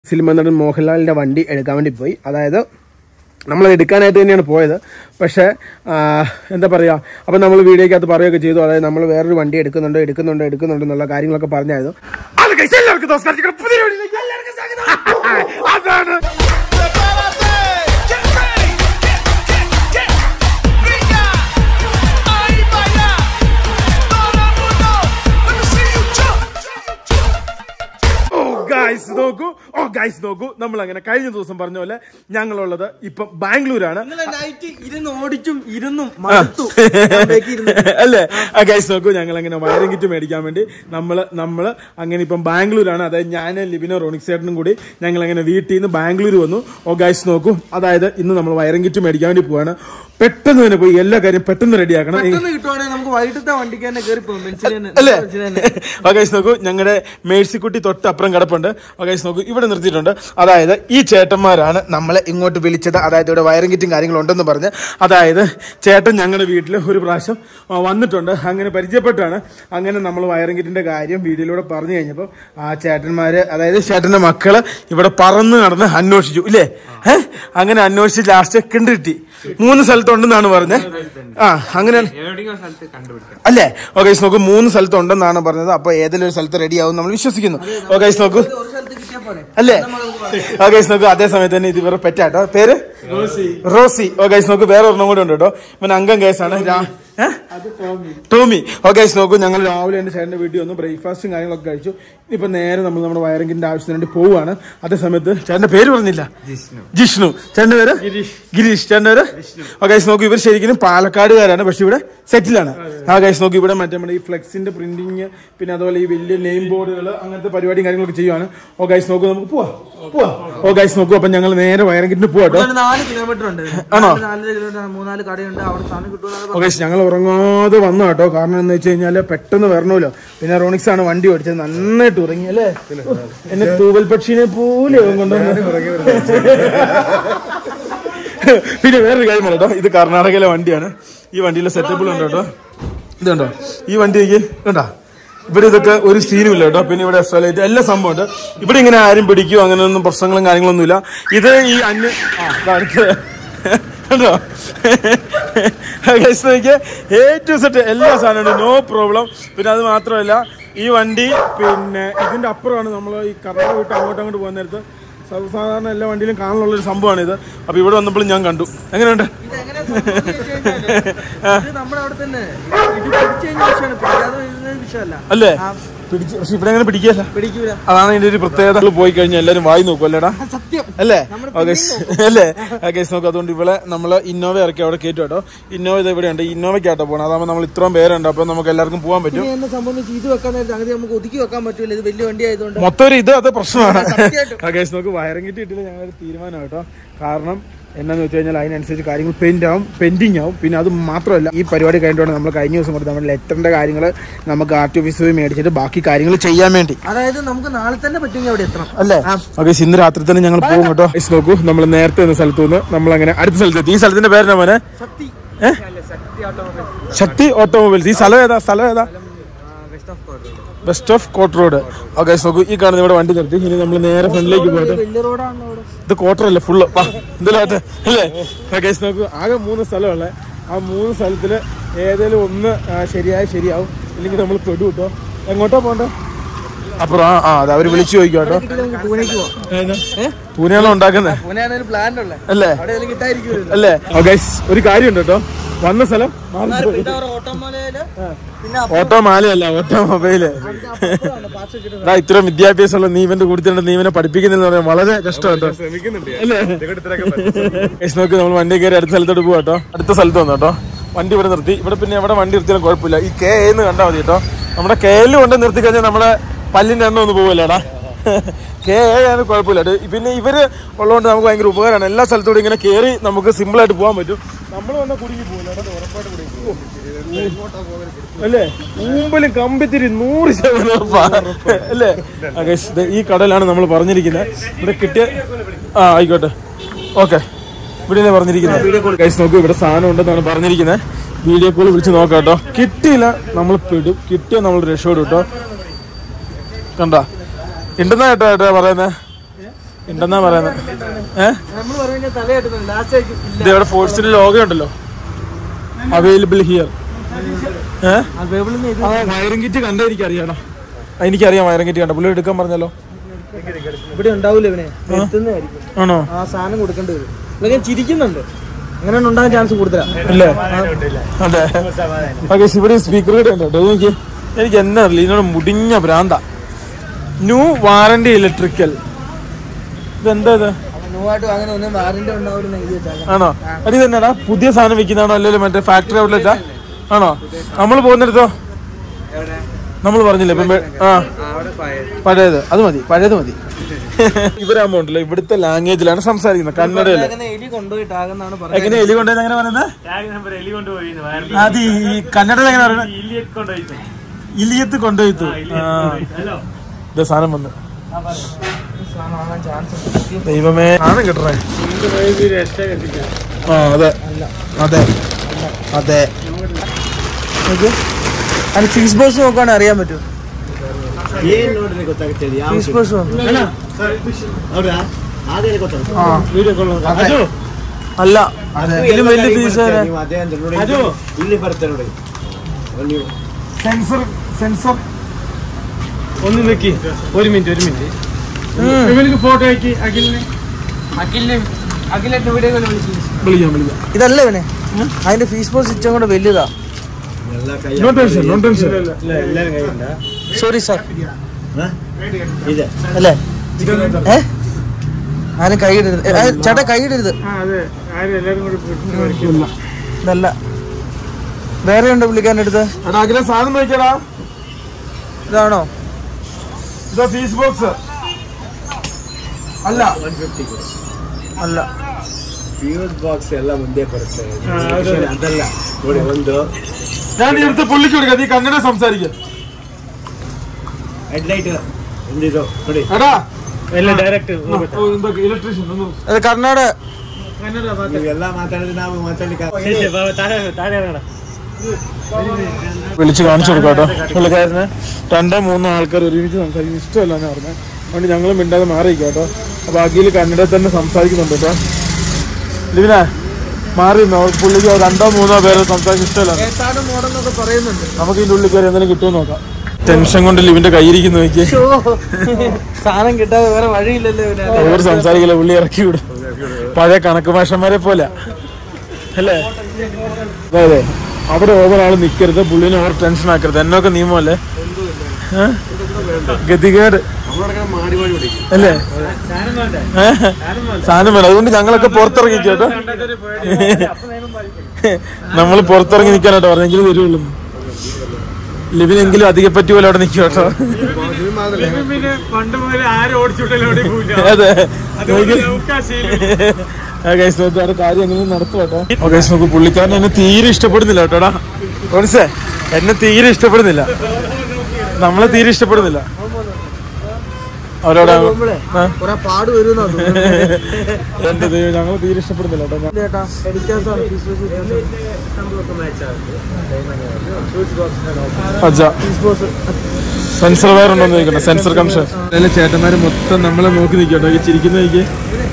Cinema നടൻ മോഹൻലാലിന്റെ വണ്ടി എടുക്കാൻ വേണ്ടി പോയി അതായത് നമ്മളത് എടുക്കാനായിട്ട് തന്നെയാണ് പോയത് പക്ഷേ ആ, എന്താ പറയുക അപ്പം നമ്മൾ വീഡിയോക്കകത്ത് പറയുകയൊക്കെ ചെയ്തു അതായത് നമ്മൾ വേറൊരു വണ്ടി എടുക്കുന്നുണ്ട് എടുക്കുന്നുണ്ട് എടുക്കുന്നുണ്ട് എന്നുള്ള കാര്യങ്ങളൊക്കെ പറഞ്ഞായിരുന്നു അത് guys, എല്ലാവർക്കും നമസ്കാരം ഞങ്ങളുടെ പുതിയ വീഡിയോയിലേക്ക് എല്ലാവർക്കും സ്വാഗതം. അതാണ് ¡Prepárate! ¡Get ready! ¡Get, get, get! ¡Brilla! ¡Ahí vaya! ¡Todo el mundo! ¡Let me see you jump! Oh guys നോക്കൂ ഓ ഗൈസ് നോക്കൂ നമ്മൾ അങ്ങനെ കഴിഞ്ഞ ദിവസം പറഞ്ഞ പോലെ ഞങ്ങളുള്ളത് ഇപ്പം ബാംഗ്ലൂരാണ് ഇന്നലെ നൈറ്റ് ഇരുന്ന് ഓടിച്ചും ഇരുന്നും മടുത്തു ഞാൻ back ഇരുന്ന്. അല്ലേ ആ ഗൈസ് നോക്കൂ ഞങ്ങൾ അങ്ങനെ വയറിംഗ് കിറ്റ് മേടിക്കാൻ വേണ്ടി നമ്മള് നമ്മള് അങ്ങനെ ഇപ്പം ബാംഗ്ലൂരാണ് അതായത് ഞാൻ ലിബിനോ റോണിക് ചേട്ടനും കൂടി ഞങ്ങൾ അങ്ങനെ വീട്ടിൽ നിന്ന് ബാംഗ്ലൂർ വന്നു ഓ ഗൈസ് നോക്കൂ അതായത് ഇന്ന് നമ്മൾ വയറിംഗ് കിറ്റ് മേടിക്കാൻ വേണ്ടി പോവാണ് പെട്ടെന്ന് തന്നെ പോയി എല്ലാ കാര്യം പെട്ടെന്ന് റെഡിയാക്കണം പെട്ടെന്ന് കിട്ടുവാണെങ്കിൽ നമുക്ക് വൈകിട്ടത്തെ വണ്ടിക്ക് തന്നെ കയറി പോകും ബെൻസിന് തന്നെ. അല്ലേ ബെൻസിന് തന്നെ. ഓകേഷ് നോക്കൂ ഞങ്ങളുടെ മേഴ്സിക്കുട്ടി തൊട്ടപ്പുറം കിടപ്പുണ്ട് ഓകേഷ് നോക്കൂ ഇവിടെ നിർത്തിയിട്ടുണ്ട് അതായത് ഈ ചേട്ടന്മാരാണ് നമ്മളെ ഇങ്ങോട്ട് വിളിച്ചത് അതായത് ഇവിടെ വയറിംഗ് കിറ്റും കാര്യങ്ങളും ഉണ്ടെന്ന് പറഞ്ഞ് അതായത് ചേട്ടൻ ഞങ്ങളുടെ വീട്ടിൽ ഒരു പ്രാവശ്യം ആ, വന്നിട്ടുണ്ട് അങ്ങനെ പരിചയപ്പെട്ടാണ് അങ്ങനെ നമ്മൾ വയറിംഗ് കിറ്റിന്റെ കാര്യം വീഡിയോയിലൂടെ പറഞ്ഞു കഴിഞ്ഞപ്പോൾ ആ ചേട്ടന്മാര് അതായത് ചേട്ടന്റെ മക്കള് ഇവിടെ പറന്ന് നടന്ന് അന്വേഷിച്ചു ഇല്ലേ ഏഹ് അങ്ങനെ അന്വേഷിച്ച് ലാസ്റ്റ് കിണ്ടിട്ടി മൂന്ന് സ്ഥലത്തുണ്ടെന്നാണ് പറഞ്ഞത് ആ അങ്ങനെ അല്ലേ ഓക്കെ നോക്കൂ മൂന്ന് സ്ഥലത്തുണ്ടെന്നാണ് പറഞ്ഞത് അപ്പൊ ഏതെങ്കിലും ഒരു സ്ഥലത്ത് റെഡി ആവും നമ്മൾ വിശ്വസിക്കുന്നു ഓക്കെ നോക്കൂ ഒരു സ്ഥലത്ത് കിട്ടിയാ പോരെ അല്ലേ ഓക്കെ നോക്കൂ അതേ സമയത്ത് തന്നെ ഇത് ഇവരുടെ പെറ്റാട്ടോ പേര് റോസി ഓക്കെ നോക്കൂ വേറെ ഒരെണ്ണം കൂടെ ഉണ്ട് കേട്ടോ ഇവൻ അംഗം കേസാണ് രാ- ഏ? ടോമി ഓക്കെ നോക്കൂ ഞങ്ങൾ രാവിലെ എന്റെ ചേട്ടന്റെ വീട്ടിൽ വന്നു ബ്രേക്ക്ഫാസ്റ്റും കാര്യങ്ങളൊക്കെ കഴിച്ചു ഇപ്പൊ നേരെ നമ്മൾ നമ്മുടെ വയറിംഗിന്റെ ആവശ്യത്തിന് വേണ്ടി പോവുകയാണ് അതേ സമയത്ത് ചേട്ടന്റെ പേര് പറഞ്ഞില്ല ജിഷ്ണു ചേട്ടന്റെ പേര് ഗിരീഷ് ചേട്ടന്റെ പേര് ഓക്കെ നോക്കൂ ഇവർ ശരിക്കും പാലക്കാടുകാരാണ് പക്ഷെ ഇവിടെ സെറ്റിലാണ് ആ ഗൈസ് നോക്കി ഇവിടെ മറ്റേ നമ്മുടെ ഈ ഫ്ലെക്സിന്റെ പ്രിന്റിങ് പിന്നെ അതുപോലെ ഈ വലിയ നെയിം ബോർഡുകൾ അങ്ങനത്തെ പരിപാടിയും കാര്യങ്ങളൊക്കെ ചെയ്യുവാണ് ഓ ഗൈസ് നോക്കൂ നമുക്ക് പോവാം പോവാം ഓ ഗൈസ് നോക്കൂ അപ്പൊ ഞങ്ങൾ നേരെ വയറിംഗിന് പോവാട്ടോ ഒരു നാല് കിലോമീറ്റർ ഉണ്ട് ആണോ? നാല് നാലര കിലോമീറ്റർ മൂന്നാല് കടയുണ്ട് അവിടെ സാധനം കിട്ടുമെന്നാണ് ഓക്കെ ഞങ്ങൾ ഉറങ്ങാതെ വന്നു കേട്ടോ കാരണം എന്ന് വെച്ച് കഴിഞ്ഞാല് പെട്ടെന്ന് വരണമല്ലോ പിന്നെ റോണിക്സ് ആണ് വണ്ടി ഓടിച്ചത് നന്നായിട്ട് ഉറങ്ങി അല്ലേ എന്നെ തൂവൽ പക്ഷിനെ പോലെ അവൻ കൊണ്ടുവന്ന് പിന്നെ വേറൊരു കാര്യം പറയാം കേട്ടോ ഇത് കർണാടകയിലെ വണ്ടിയാണ് ഈ വണ്ടിയിലെ സെറ്റപ്പുകളുണ്ട് കേട്ടോ ഇത് കണ്ടോ ഈ വണ്ടി എനിക്ക് കണ്ടാ ഇവിടെ ഇതൊക്കെ ഒരു സീനും ഇല്ല കേട്ടോ പിന്നെ ഇവിടെ എസ്ട്രലൈറ്റ് എല്ലാ സംഭവമുണ്ട് ഇവിടെ ഇങ്ങനെ ആരും പിടിക്കുകയോ അങ്ങനെയൊന്നും പ്രശ്നങ്ങളും കാര്യങ്ങളൊന്നുമില്ല ഇത് ഈ അന്യ ആ, ദാ അടുത്തത്. കണ്ടോ Guys, നോക്കിയേ എ ടു സെറ്റ് എല്ലാ സാധനമുണ്ട് നോ പ്രോബ്ലം പിന്നെ അത് മാത്രമല്ല ഈ വണ്ടി പിന്നെ ഇതിന്റെ അപ്പുറമാണ് നമ്മൾ ഈ കർണാടക വിട്ട് അങ്ങോട്ട് അങ്ങോട്ട് പോകുന്ന നേരത്ത് സർവ്വസാധാരണ എല്ലാ വണ്ടിയിലും കാണാനുള്ള ഒരു സംഭവമാണ് ഇത് അപ്പൊ ഇവിടെ വന്നപ്പോൾ ഞാൻ കണ്ടു എങ്ങനെയുണ്ട് ഇത് എങ്ങനെ സംഭവിച്ചെന്ന് വെച്ച് കഴിഞ്ഞാല് ഇത് നമ്മുടെ അവിടെ തന്നെ ഇത് പിടിച്ചു കഴിഞ്ഞ വിഷയമാണ് പിടിക്കാതെ വരുന്ന വിഷയമല്ല അല്ലേ പിടിച്ച് പക്ഷെ ഇവിടെ അങ്ങനെ പിടിക്കല്ല പിടിക്കൂല അതാണ് ഇതിന്റെ ഒരു പ്രത്യേകത നമ്മള് പോയി കഴിഞ്ഞാൽ എല്ലാരും വായി നോക്കും അല്ലേടാ സത്യം അല്ലേ ഓക്കെ അല്ലേ ഓക്കെ നോക്കും അതുകൊണ്ട് ഇവിടെ നമ്മള് ഇന്നോവ ഇറക്കി അവിടെ കയറ്റും കേട്ടോ ഇന്നോവ ഇത് ഇവിടെ ഉണ്ട് ഇന്നോവയ്ക്കാട്ടോ പോകണം അതാകുമ്പോൾ നമ്മൾ ഇത്രയും പേരുണ്ട് അപ്പൊ നമുക്ക് എല്ലാവർക്കും പോകാൻ പറ്റും ഇനി എന്നെ സംബന്ധിച്ച് ഇത് വെക്കാൻ നേരത്തെ അങ്ങനെ നമുക്ക് ഒതുക്കി വെക്കാൻ പറ്റൂല ഇത് വലിയ വണ്ടി ആയതുകൊണ്ട് മൊത്തം ഒരു ഇത് അത് പ്രശ്നമാണ് സത്യമായിട്ടും. ഓക്കെ നോക്ക് വയറിംഗ് കിട്ടി കിട്ടില്ല ഞങ്ങളൊരു തീരുമാനം കേട്ടോ കാരണം എന്നാന്ന് വെച്ച് കഴിഞ്ഞാൽ അതിനനുസരിച്ച് കാര്യങ്ങൾ പെൻഡ് ആവും പെൻഡിങ് ആവും പിന്നെ അത് മാത്രമല്ല ഈ പരിപാടി കഴിഞ്ഞിട്ടാണ് നമ്മൾ കഴിഞ്ഞ ദിവസം കൊടുത്ത് നമ്മുടെ ലെറ്ററിന്റെ കാര്യങ്ങൾ നമുക്ക് ആർ ടി ഓഫീസ് പോയി മേടിച്ചിട്ട് ബാക്കി കാര്യങ്ങൾ ചെയ്യാൻ വേണ്ടി അതായത് നമുക്ക് നാളെ തന്നെ പറ്റുമെങ്കിൽ അവിടെ എത്തണം അല്ലേ ഓക്കെ ഇന്ന് രാത്രി തന്നെ ഞങ്ങൾ പോകും കേട്ടോ Guys, നോക്കൂ നമ്മൾ നേരത്തെ എന്ന സ്ഥലത്തു നിന്ന് നമ്മൾ അങ്ങനെ അടുത്ത സ്ഥലത്തെത്തി ഈ സ്ഥലത്തിന്റെ പേരെന്നാ മോനെ സത്യം ശക്തി ഓട്ടോമൊബൈൽസ് ഈ സ്ഥലം ഏതാ സ്ഥലം ഏതാ ബെസ്റ്റ് ഓഫ് കോട്ട് റോഡ് ഓക്കെ നോക്കൂ ഈ കാണുന്ന ഇവിടെ വണ്ടി നിർത്തി ഇനി നമ്മൾ നേരെ ഫ്രണ്ടിലേക്ക് പോയിട്ട് വലിയ റോഡാണല്ലോ അവിടെ ഇത് ക്വാർട്ടറല്ലേ ഫുള്ള് എന്തിലാട്ടെ അല്ലേ ഓക്കെ നോക്കൂ ആകെ മൂന്ന് സ്ഥലമുള്ള ആ മൂന്ന് സ്ഥലത്തില് ഏതെങ്കിലും ഒന്ന് ആ, ശരിയായ ശരിയാവും ഇല്ലെങ്കിൽ നമ്മൾ പെടു കേട്ടോ എങ്ങോട്ടാ പോണ്ടേ അപ്പുറം ആ ആ അത് അവര് വിളിച്ചു ചോദിക്കും കേട്ടോ കിട്ടി നമുക്ക് പൂനെക്ക് പോവാം പൂനെയാണോ ഉണ്ടാക്കുന്നത് പൂനെയാണ് ഒരു പ്ലാൻ ഉള്ളത് അല്ലേ അവിടെ ഏതെങ്കിലും കിട്ടായിരിക്കുമല്ലോ അല്ലേ ഓക്കെ ഒരു കാര്യമുണ്ട് കേട്ടോ വന്ന സ്ഥലം മാറിപ്പോയി. പിന്നെ അവർ ഓട്ടോമലയില് പിന്നെ ഓട്ടോ മാലയല്ല ഓട്ടോ മൊബൈല് അപ്പുറമാണ് പാസ് വെച്ചിട്ട് എടാ ഇത്രയും വിദ്യാഭ്യാസമുള്ള നീ ഇവന്റെ കൂടിത്തിട്ട് നീ ഇവനെ പഠിപ്പിക്കുന്നെന്ന് പറയാൻ വളരെ കഷ്ടം കേട്ടോ അല്ലേ ഗൈസ് നോക്ക് നമ്മൾ വണ്ടി കയറി അടുത്ത സ്ഥലത്തോട്ട് പോവാ കേട്ടോ അടുത്ത സ്ഥലത്ത് വന്നു കേട്ടോ വണ്ടി ഇവിടെ നിർത്തി ഇവിടെ പിന്നെ എവിടെ വണ്ടി നിർത്തിയാലും കുഴപ്പമില്ല ഈ കെ എന്ന് കണ്ടാൽ മതി കേട്ടോ നമ്മുടെ കെ എല്ലിൽ കൊണ്ട് നിർത്തി കഴിഞ്ഞാൽ നമ്മുടെ പല്ലിന്റെ എണ്ണം ഒന്നും പോവില്ലടാ കെ എ ആണ് കുഴപ്പമില്ല ഇത് പിന്നെ ഇവര് ഉള്ളതുകൊണ്ട് നമുക്ക് ഭയങ്കര ഉപകാരമാണ് എല്ലാ സ്ഥലത്തോടും ഇങ്ങനെ കയറി നമുക്ക് സിമ്പിൾ ആയിട്ട് പോകാൻ പറ്റും നമ്മൾ വന്നാൽ കുടുങ്ങി പോകില്ല ഉറപ്പായിട്ട് കുടുങ്ങി പോകും. അല്ലേ മുമ്പിലും കമ്പിത്തിരി നൂറ് ശതമാനം ഉറപ്പാ. അല്ലേ ആ, guys, ദേ ഈ കടലാണ് നമ്മൾ പറഞ്ഞിരിക്കുന്നത് ഇവിടെ കിട്ടിയ ആ ആയിക്കോട്ടെ ഓക്കെ ഇവിടെ പറഞ്ഞിരിക്കുന്നത് ഗൈസ് നോക്കൂ ഇവിടെ സാധനം ഉണ്ടെന്നാണ് പറഞ്ഞിരിക്കുന്നത് വീഡിയോ കോൾ വിളിച്ച് നോക്കാം കേട്ടോ കിട്ടിയില്ല നമ്മൾ പെടും കിട്ടിയ നമ്മൾ രക്ഷപ്പെടും കേട്ടോ കണ്ട ഉണ്ടെന്നാ കേട്ടോ ഏട്ടാ പറയുന്നത് ഉണ്ടെന്നാ പറയുന്നത് ഏഹ് നമ്മൾ പറഞ്ഞ തലയായിട്ടുന്നു ലാസ്റ്റ് ആയിരിക്കും ഇത് ഇവിടെ ഫോഴ്സിന്റെ ലോഗോ ഉണ്ടല്ലോ അവൈലബിൾ ഹിയർ ഏഹ് ആ വേബിളിൽ നിന്ന് ഇത് വയറിംഗ് കിറ്റ് കണ്ടാ എനിക്കറിയാടാ എനിക്കറിയാം വയറിംഗ് കിറ്റ് കണ്ട പുള്ളി എടുക്കാൻ പറഞ്ഞല്ലോ ഇവിടെ ഉണ്ടാവില്ല ഇവനെ എത്തുന്നതായിരിക്കും ആണോ ആ സാധനം കൊടുക്കേണ്ടി വരും ഇതൊക്കെ ചിരിക്കുന്നുണ്ട് അങ്ങനെ ഉണ്ടാകാൻ ചാൻസ് കൂടുതലാ അല്ലേ അതെ ഓക്കെ ഇവിടെ സ്പീക്കർ കൂടെ ഉണ്ട് കേട്ടോ ഇത് നോക്കി എനിക്ക് എന്താ അറിയില്ല ഇതിനോട് മുടിഞ്ഞ ഭ്രാന്ത ന്യൂ വാറണ്ടി ഇലക്ട്രിക്കൽ ഇതെന്താ ഇത് ന്യൂവായിട്ട് അങ്ങനെ ഒന്നും വാറന്റി ഉണ്ടാവില്ല എഴുതി വെച്ചാൽ ആണോ അത് തന്നെയാടാ പുതിയ സാധനം വിൽക്കുന്നതാണോ അല്ലല്ലോ മറ്റേ ഫാക്ടറി ഔട്ട്ലെറ്റാ ആണോ നമ്മൾ പോകുന്നിടത്തോ നമ്മൾ പറഞ്ഞില്ലേ ഇപ്പം വേ- ആ പഴയത് അത് മതി പഴയത് മതി ഇവരാകുമ്പോ ഉണ്ടല്ലോ ഇവിടുത്തെ ലാംഗ്വേജിലാണ് സംസാരിക്കുന്നത് കന്നഡയല്ലേ അങ്ങനെ എലി കൊണ്ടുപോയിട്ടാകുന്നാണ് പറയുന്നത് എങ്ങനെ എലി കൊണ്ടുപോയത് എങ്ങനെ പറയുന്നത് അത് ഈ കന്നഡയിൽ എങ്ങനെ പറയുന്നത് ഇലിയത്ത് കൊണ്ടുപോയിത്തു ആ. ഇത് സാധനം വന്ന് ദൈവമേ സാധനം കിട്ടണേ ആ അതെ അതെ അതെ അത് ഫീസ് ബോസ് നോക്കുകയാണെങ്കിൽ അറിയാൻ പറ്റും ഫീസ് ബോസ് അല്ല ഇതിലും വലിയ ഫീസ് ಇಲ್ಲಿ ಬರ್ತಾರೆ ನೋಡಿ സെൻസർ സെൻസർ ഒന്ന് വെക്കി ഒരു മിനിറ്റ് ഒരു മിനിറ്റ് ഇവർക്ക് ഫോട്ടോ ആക്കി അഖിലിന് അഖിലിനെ അഖിലിന്റെ വീഡിയോ വിളിക്കാം വിളിക്കാം ഇതല്ല ഇവനെ അതിന്റെ ഫീസ് ബോസ് ഇച്ചും കൂടെ വലുതാ ಎಲ್ಲ ಕೈ നോ ടെൻഷൻ നോ ടെൻഷൻ ಎಲ್ಲರ ಕೈಯಿಂದ സോറി സാർ ಹ? ಇದೆ അല്ലേ ഏ ആരും കൈയിടരുത് ഏ, ചേട്ടാ കൈയിടരുത് ആ അതെ ആരും എല്ലാരും കൂടി പിടിച്ച് ഇതല്ല വേറെ ഉണ്ട് വിളിക്കാൻ എടുത്ത് എടാ അഖില സാധനം നോക്കിയടാ ഇതാണോ ഇതാ ഫീസ് ബോക്സ് അല്ല അല്ല ಫ್ಯೂಸ್ ಬಾಕ್ಸ್ ಎಲ್ಲ ಮುಂದೆ ಬರುತ್ತೆ Actually ಅದಲ್ಲ ನೋಡಿ ಒಂದು ഞാൻ ഈ അടുത്ത് പുള്ളിക്ക് കൊടുക്കാം നീ കന്നഡ സംസാരിക്കും ಹೆಡ್ಲೈಟ್ ಒಂದಿದು ನೋಡಿ എടാ ಎಲ್ಲ ಡೈರೆಕ್ಟ್ ഇലക്ട്രീഷ്യൻ ഒന്ന് അത് കർണാടക ನೀವೆಲ್ಲ ಮಾತಾಡಿದ್ರೆ ನಾವು ಮಾತಾಡ್ಲಿಕ್ಕೆ ತಾನೇ വിളിച്ച് കാണിച്ചു കൊടുക്കാം കേട്ടോ പുള്ളിക്കാരന് രണ്ടോ മൂന്നോ ആൾക്കാർ ഒരുമിച്ച് സംസാരിക്കും ഇഷ്ടമല്ല എന്ന് പറഞ്ഞത് അതുകൊണ്ട് ഞങ്ങൾ മിണ്ടാതെ മാറിയിരിക്കും കേട്ടോ അപ്പൊ അഖിൽ കന്നഡ തന്നെ സംസാരിക്കുന്നുണ്ട് കേട്ടോ ലിവിന മാറി നിന്നോ. പുള്ളിക്ക് രണ്ടോ മൂന്നോ പേര് സംസാരിക്കാൻ ഇഷ്ടമല്ല ഏത്താട് മോഡെന്നൊക്കെ പറയുന്നുണ്ട് നമുക്ക് ഇതിന്റെ ഉള്ളിൽ കയറി എന്തെങ്കിലും കിട്ടുമോ നോക്കാം ടെൻഷൻ കൊണ്ട് ലിവിന്റെ കയ്യിരിക്കുന്നു നോക്കി ഷോ സാധനം കിട്ടാതെ വേറെ വഴിയില്ലല്ലോ ഇവനെ അവർ സംസാരിക്കില്ല പുള്ളി ഇറക്കി വിടും പഴയ കണക്ക് ഭാഷന്മാരെ പോലെ അല്ലേ അതെ അതെ അവിടെ ഓവർ ആള് നിക്കരുത് പുള്ളിനെ ഓവർ ടെൻഷൻ ആക്കരുത് എന്നൊക്കെ നിയമമല്ലേ ഏ? ഗതികേട് അല്ലേ ഏ? സാധനം വേണം അതുകൊണ്ട് ഞങ്ങളൊക്കെ പുറത്തിറങ്ങി കേട്ടോ നമ്മൾ പുറത്തിറങ്ങി നിൽക്കാനാട്ടോ പറഞ്ഞെങ്കിലും വരുള്ളൂ ലിവിനെങ്കിലും അധികം പറ്റി പോലെ അവിടെ നിൽക്കും കേട്ടോ പിന്നെ പണ്ട് മുതൽ ആരും ഓടിച്ചുവിട്ടല്ലോ എവിടെ പോയില്ല അതെ അതുകൊണ്ട് നമുക്ക് ആ ശീലം അവിടെ കാര്യം എങ്ങനെ നടത്തും കേട്ടോ ഓക്കെ നോക്ക് പുള്ളിക്കാരൻ എന്നെ തീരെ ഇഷ്ടപ്പെടുന്നില്ല കേട്ടോടാ മനസ്സേ എന്നെ തീരെ ഇഷ്ടപ്പെടുന്നില്ല നമ്മളെ തീരെ ഇഷ്ടപ്പെടുന്നില്ല അവരോട് ആ? കുറെ പാട് വരുമെന്നാ തോന്നുന്നത് എന്റെ ദൈവം ഞങ്ങൾ തീരെ ഇഷ്ടപ്പെടുന്നില്ല കേട്ടോ ഞാൻ- ചേട്ടാ എഡിറ്റേഴ്സാണ് ഫീസ് അച്ഛാ ഫീസ് ബോസ് സെൻസർ വയർ ഉണ്ടോ എന്ന് ചോദിക്കട്ടെ സെൻസർ കണക്ഷൻ അതിലെ ചേട്ടന്മാര് മൊത്തം നമ്മളെ നോക്കി നിൽക്കട്ടോ ഈ ചിരിക്കുന്ന നോക്കി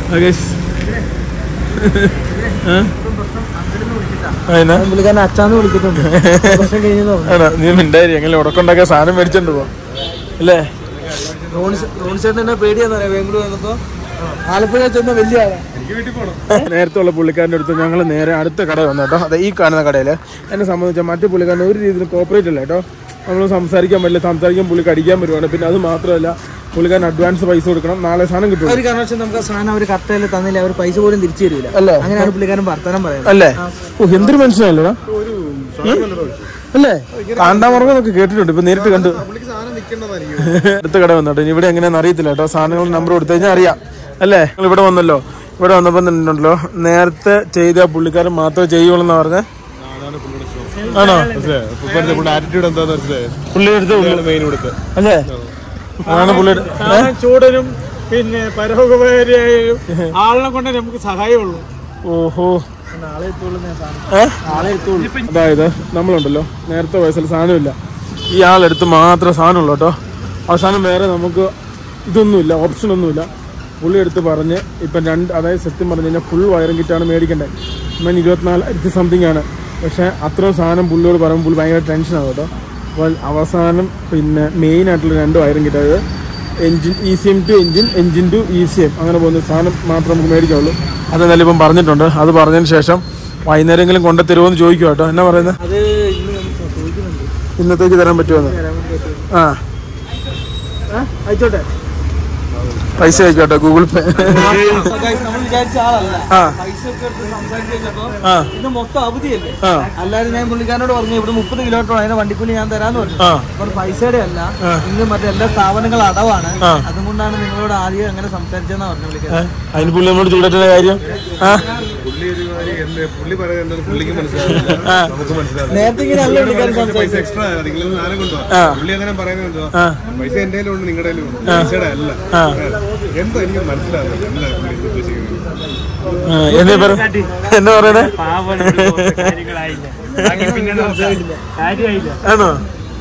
അതിനാ പുള്ളിക്കാരൻ അച്ചാന്ന് വിളിക്കുന്നുണ്ട് പ്രശ്നം കഴിഞ്ഞെന്ന് തോന്നുന്നു ആണോ നീ മിണ്ടായി എങ്ങനെ ഉടക്കുണ്ടാക്കിയ സാധനം മേടിച്ചോണ്ട് പോ അല്ലേ റോണി റോണി ചേട്ടൻ എന്നെ പേടിയാന്ന് പറയാം ബാംഗ്ലൂർ വന്നപ്പോ ആലപ്പുഴ ചെന്ന വലിയ ആളാ നേരത്തെ ഉള്ള പുള്ളിക്കാരൻ്റെ അടുത്ത് ഞങ്ങൾ നേരെ അടുത്ത കട വന്നു കേട്ടോ അതെ ഈ കാണുന്ന കടയിൽ എന്നെ സംബന്ധിച്ച മറ്റു പുള്ളിക്കാരൻ ഒരു രീതിയിൽ കോപ്പറേറ്റ് അല്ല കേട്ടോ നമ്മൾ സംസാരിക്കാൻ പറ്റില്ല സംസാരിക്കാൻ പുള്ളിക്ക് അടിക്കാൻ വരുവാണ് പിന്നെ അത് മാത്രമല്ല പുള്ളിക്കാരൻ അഡ്വാൻസ് പൈസ കൊടുക്കണം നാളെ സാധനം കിട്ടും ഒരു കാരണവശാലും നമുക്ക് ആ സാധനം അവർ കറക്റ്റായി തന്നില്ല അവർ പൈസ പോലും തിരിച്ചു തരില്ല അല്ലേ? അങ്ങനെയാണ് പുള്ളിക്കാരൻ വർത്തമാനം പറയുന്നത് അല്ലേ ഓ എന്തൊരു മനുഷ്യനല്ലോ അല്ലേ കാണ്ടാമർഗം കേട്ടിട്ടുണ്ട് ഇപ്പൊ നേരിട്ട് കണ്ടു അടുത്ത കട വന്നോട്ടോ ഇനി ഇവിടെ എങ്ങനെയാണെന്ന് അറിയത്തില്ല കേട്ടോ സാധനങ്ങൾ നമ്പർ കൊടുത്തു കഴിഞ്ഞാൽ അറിയാം അല്ലേ നിങ്ങൾ ഇവിടെ വന്നല്ലോ ഇവിടെ വന്നപ്പോ ഉണ്ടല്ലോ നേരത്തെ ചെയ്ത പുള്ളിക്കാരൻ മാത്രമേ ചെയ്യുള്ളൂ എന്ന് പറഞ്ഞ ആണോ ആറ്റിറ്റ്യൂഡ് എന്താന്ന് മനസ്സിലായോ പുള്ളി എടുത്ത മെയിൻ കൊടുത്ത് അല്ലേ അതാണ് പുള്ളിയുടെ കാരണം ചൂടനും പിന്നെ പരോപകാരിയായാലും ആളിനെ കൊണ്ടേ നമുക്ക് സഹായമുള്ളൂ ഓഹോ ഏ? അതായത് നമ്മളുണ്ടല്ലോ നേരത്തെ വയസ്സിൽ സാധനമില്ല ഈ ആളെടുത്ത് മാത്രമേ സാധനമുള്ളൂ കേട്ടോ അവസാനം വേറെ നമുക്ക് ഇതൊന്നുമില്ല ഓപ്ഷൻ ഒന്നുമില്ല പുള്ളി എടുത്ത് പറഞ്ഞ് ഇപ്പം രണ്ട് അതായത് സത്യം പറഞ്ഞു കഴിഞ്ഞാൽ ഫുൾ വയറിംഗ് കിറ്റാണ് മേടിക്കേണ്ടത് ഇമ്മൻ ഇരുപത്തിനാലായിരത്തി സംതിങ് ആണ് പക്ഷേ അത്രയും സാധനം പുള്ളിയോട് പറയുമ്പോൾ പുള്ളി ഭയങ്കര ടെൻഷനാണ് കേട്ടോ അപ്പോൾ അവസാനം പിന്നെ മെയിൻ ആയിട്ടുള്ള രണ്ട് വയറിംഗ് കിറ്റ് അതായത് engine E C M to engine engine to E C M അങ്ങനെ പോകുന്ന സാധനം മാത്രം നമുക്ക് മേടിക്കാവുള്ളൂ അതെന്തായാലും ഇപ്പം പറഞ്ഞിട്ടുണ്ട് അത് പറഞ്ഞതിന് ശേഷം വൈകുന്നേരമെങ്കിലും കൊണ്ടു തരുമോ എന്ന് ചോദിക്കും കേട്ടോ എന്നാ പറയുന്നത് അത് ഇന്ന് നമുക്ക് ചോദിക്കുന്നുണ്ട് ഇന്നത്തേക്ക് തരാൻ പറ്റുമെന്ന് തരാൻ വേണ്ടി പറ്റുമോ? ആ ആ, അയച്ചോട്ടെ പൈസ അയക്കോട്ടെ ഗൂഗിൾ പേ Guys, നമ്മൾ വിചാരിച്ച ആളല്ല ആ. പൈസ ഒക്കെ എടുത്ത് സംസാരിച്ച് കഴിഞ്ഞപ്പോ ആ ഇന്ന് മൊത്തം അവധിയല്ലേ ആ അല്ലാതെ ഞാൻ പുള്ളിക്കാരനോട് പറഞ്ഞു ഇവിടെ മുപ്പത് കിലോമീറ്റർ അതിന്റെ വണ്ടിക്കൂലി ഞാൻ തരാന്ന് പറഞ്ഞു ആ അപ്പോൾ പൈസയുടെ അല്ല ഇന്ന് മറ്റേ എല്ലാ സ്ഥാപനങ്ങളും അടവാണ് ആ. അതുകൊണ്ടാണ് നിങ്ങളോട് ആദ്യം അങ്ങനെ സംസാരിച്ചെന്നാ പറഞ്ഞു വിളിക്കുന്നത് അതിന് പുള്ളി നമ്മോട് ചൂടേണ്ട കാര്യം ആ പുള്ളി ഒരുമാതിരി എന്ത് പുള്ളി പറയുന്നത് എന്താ പുള്ളിക്ക് മനസ്സിലാവില്ല നമുക്ക് മനസ്സിലാവില്ല നേരത്തെ ഇങ്ങനെ അല്ല പുള്ളിക്കാരൻ പൈസ സംസാരിച്ചത് എക്സ്ട്രാ നിങ്ങൾ സാധനം കൊണ്ടുപോവാ ആ. പുള്ളി അങ്ങനെ പറയുന്നത് എന്തുവാ ആ. പൈസ എന്റെ ഉണ്ട് നിങ്ങളുടെ ഉണ്ട് പൈസയുടെ അല്ല ആ. എന്താ എനിക്ക് മനസ്സിലാവില്ല എന്താ പുള്ളി ഉദ്ദേശിക്കുന്നത് ആ, എന്നേ പറ എന്നാ പറയണേ ആണോ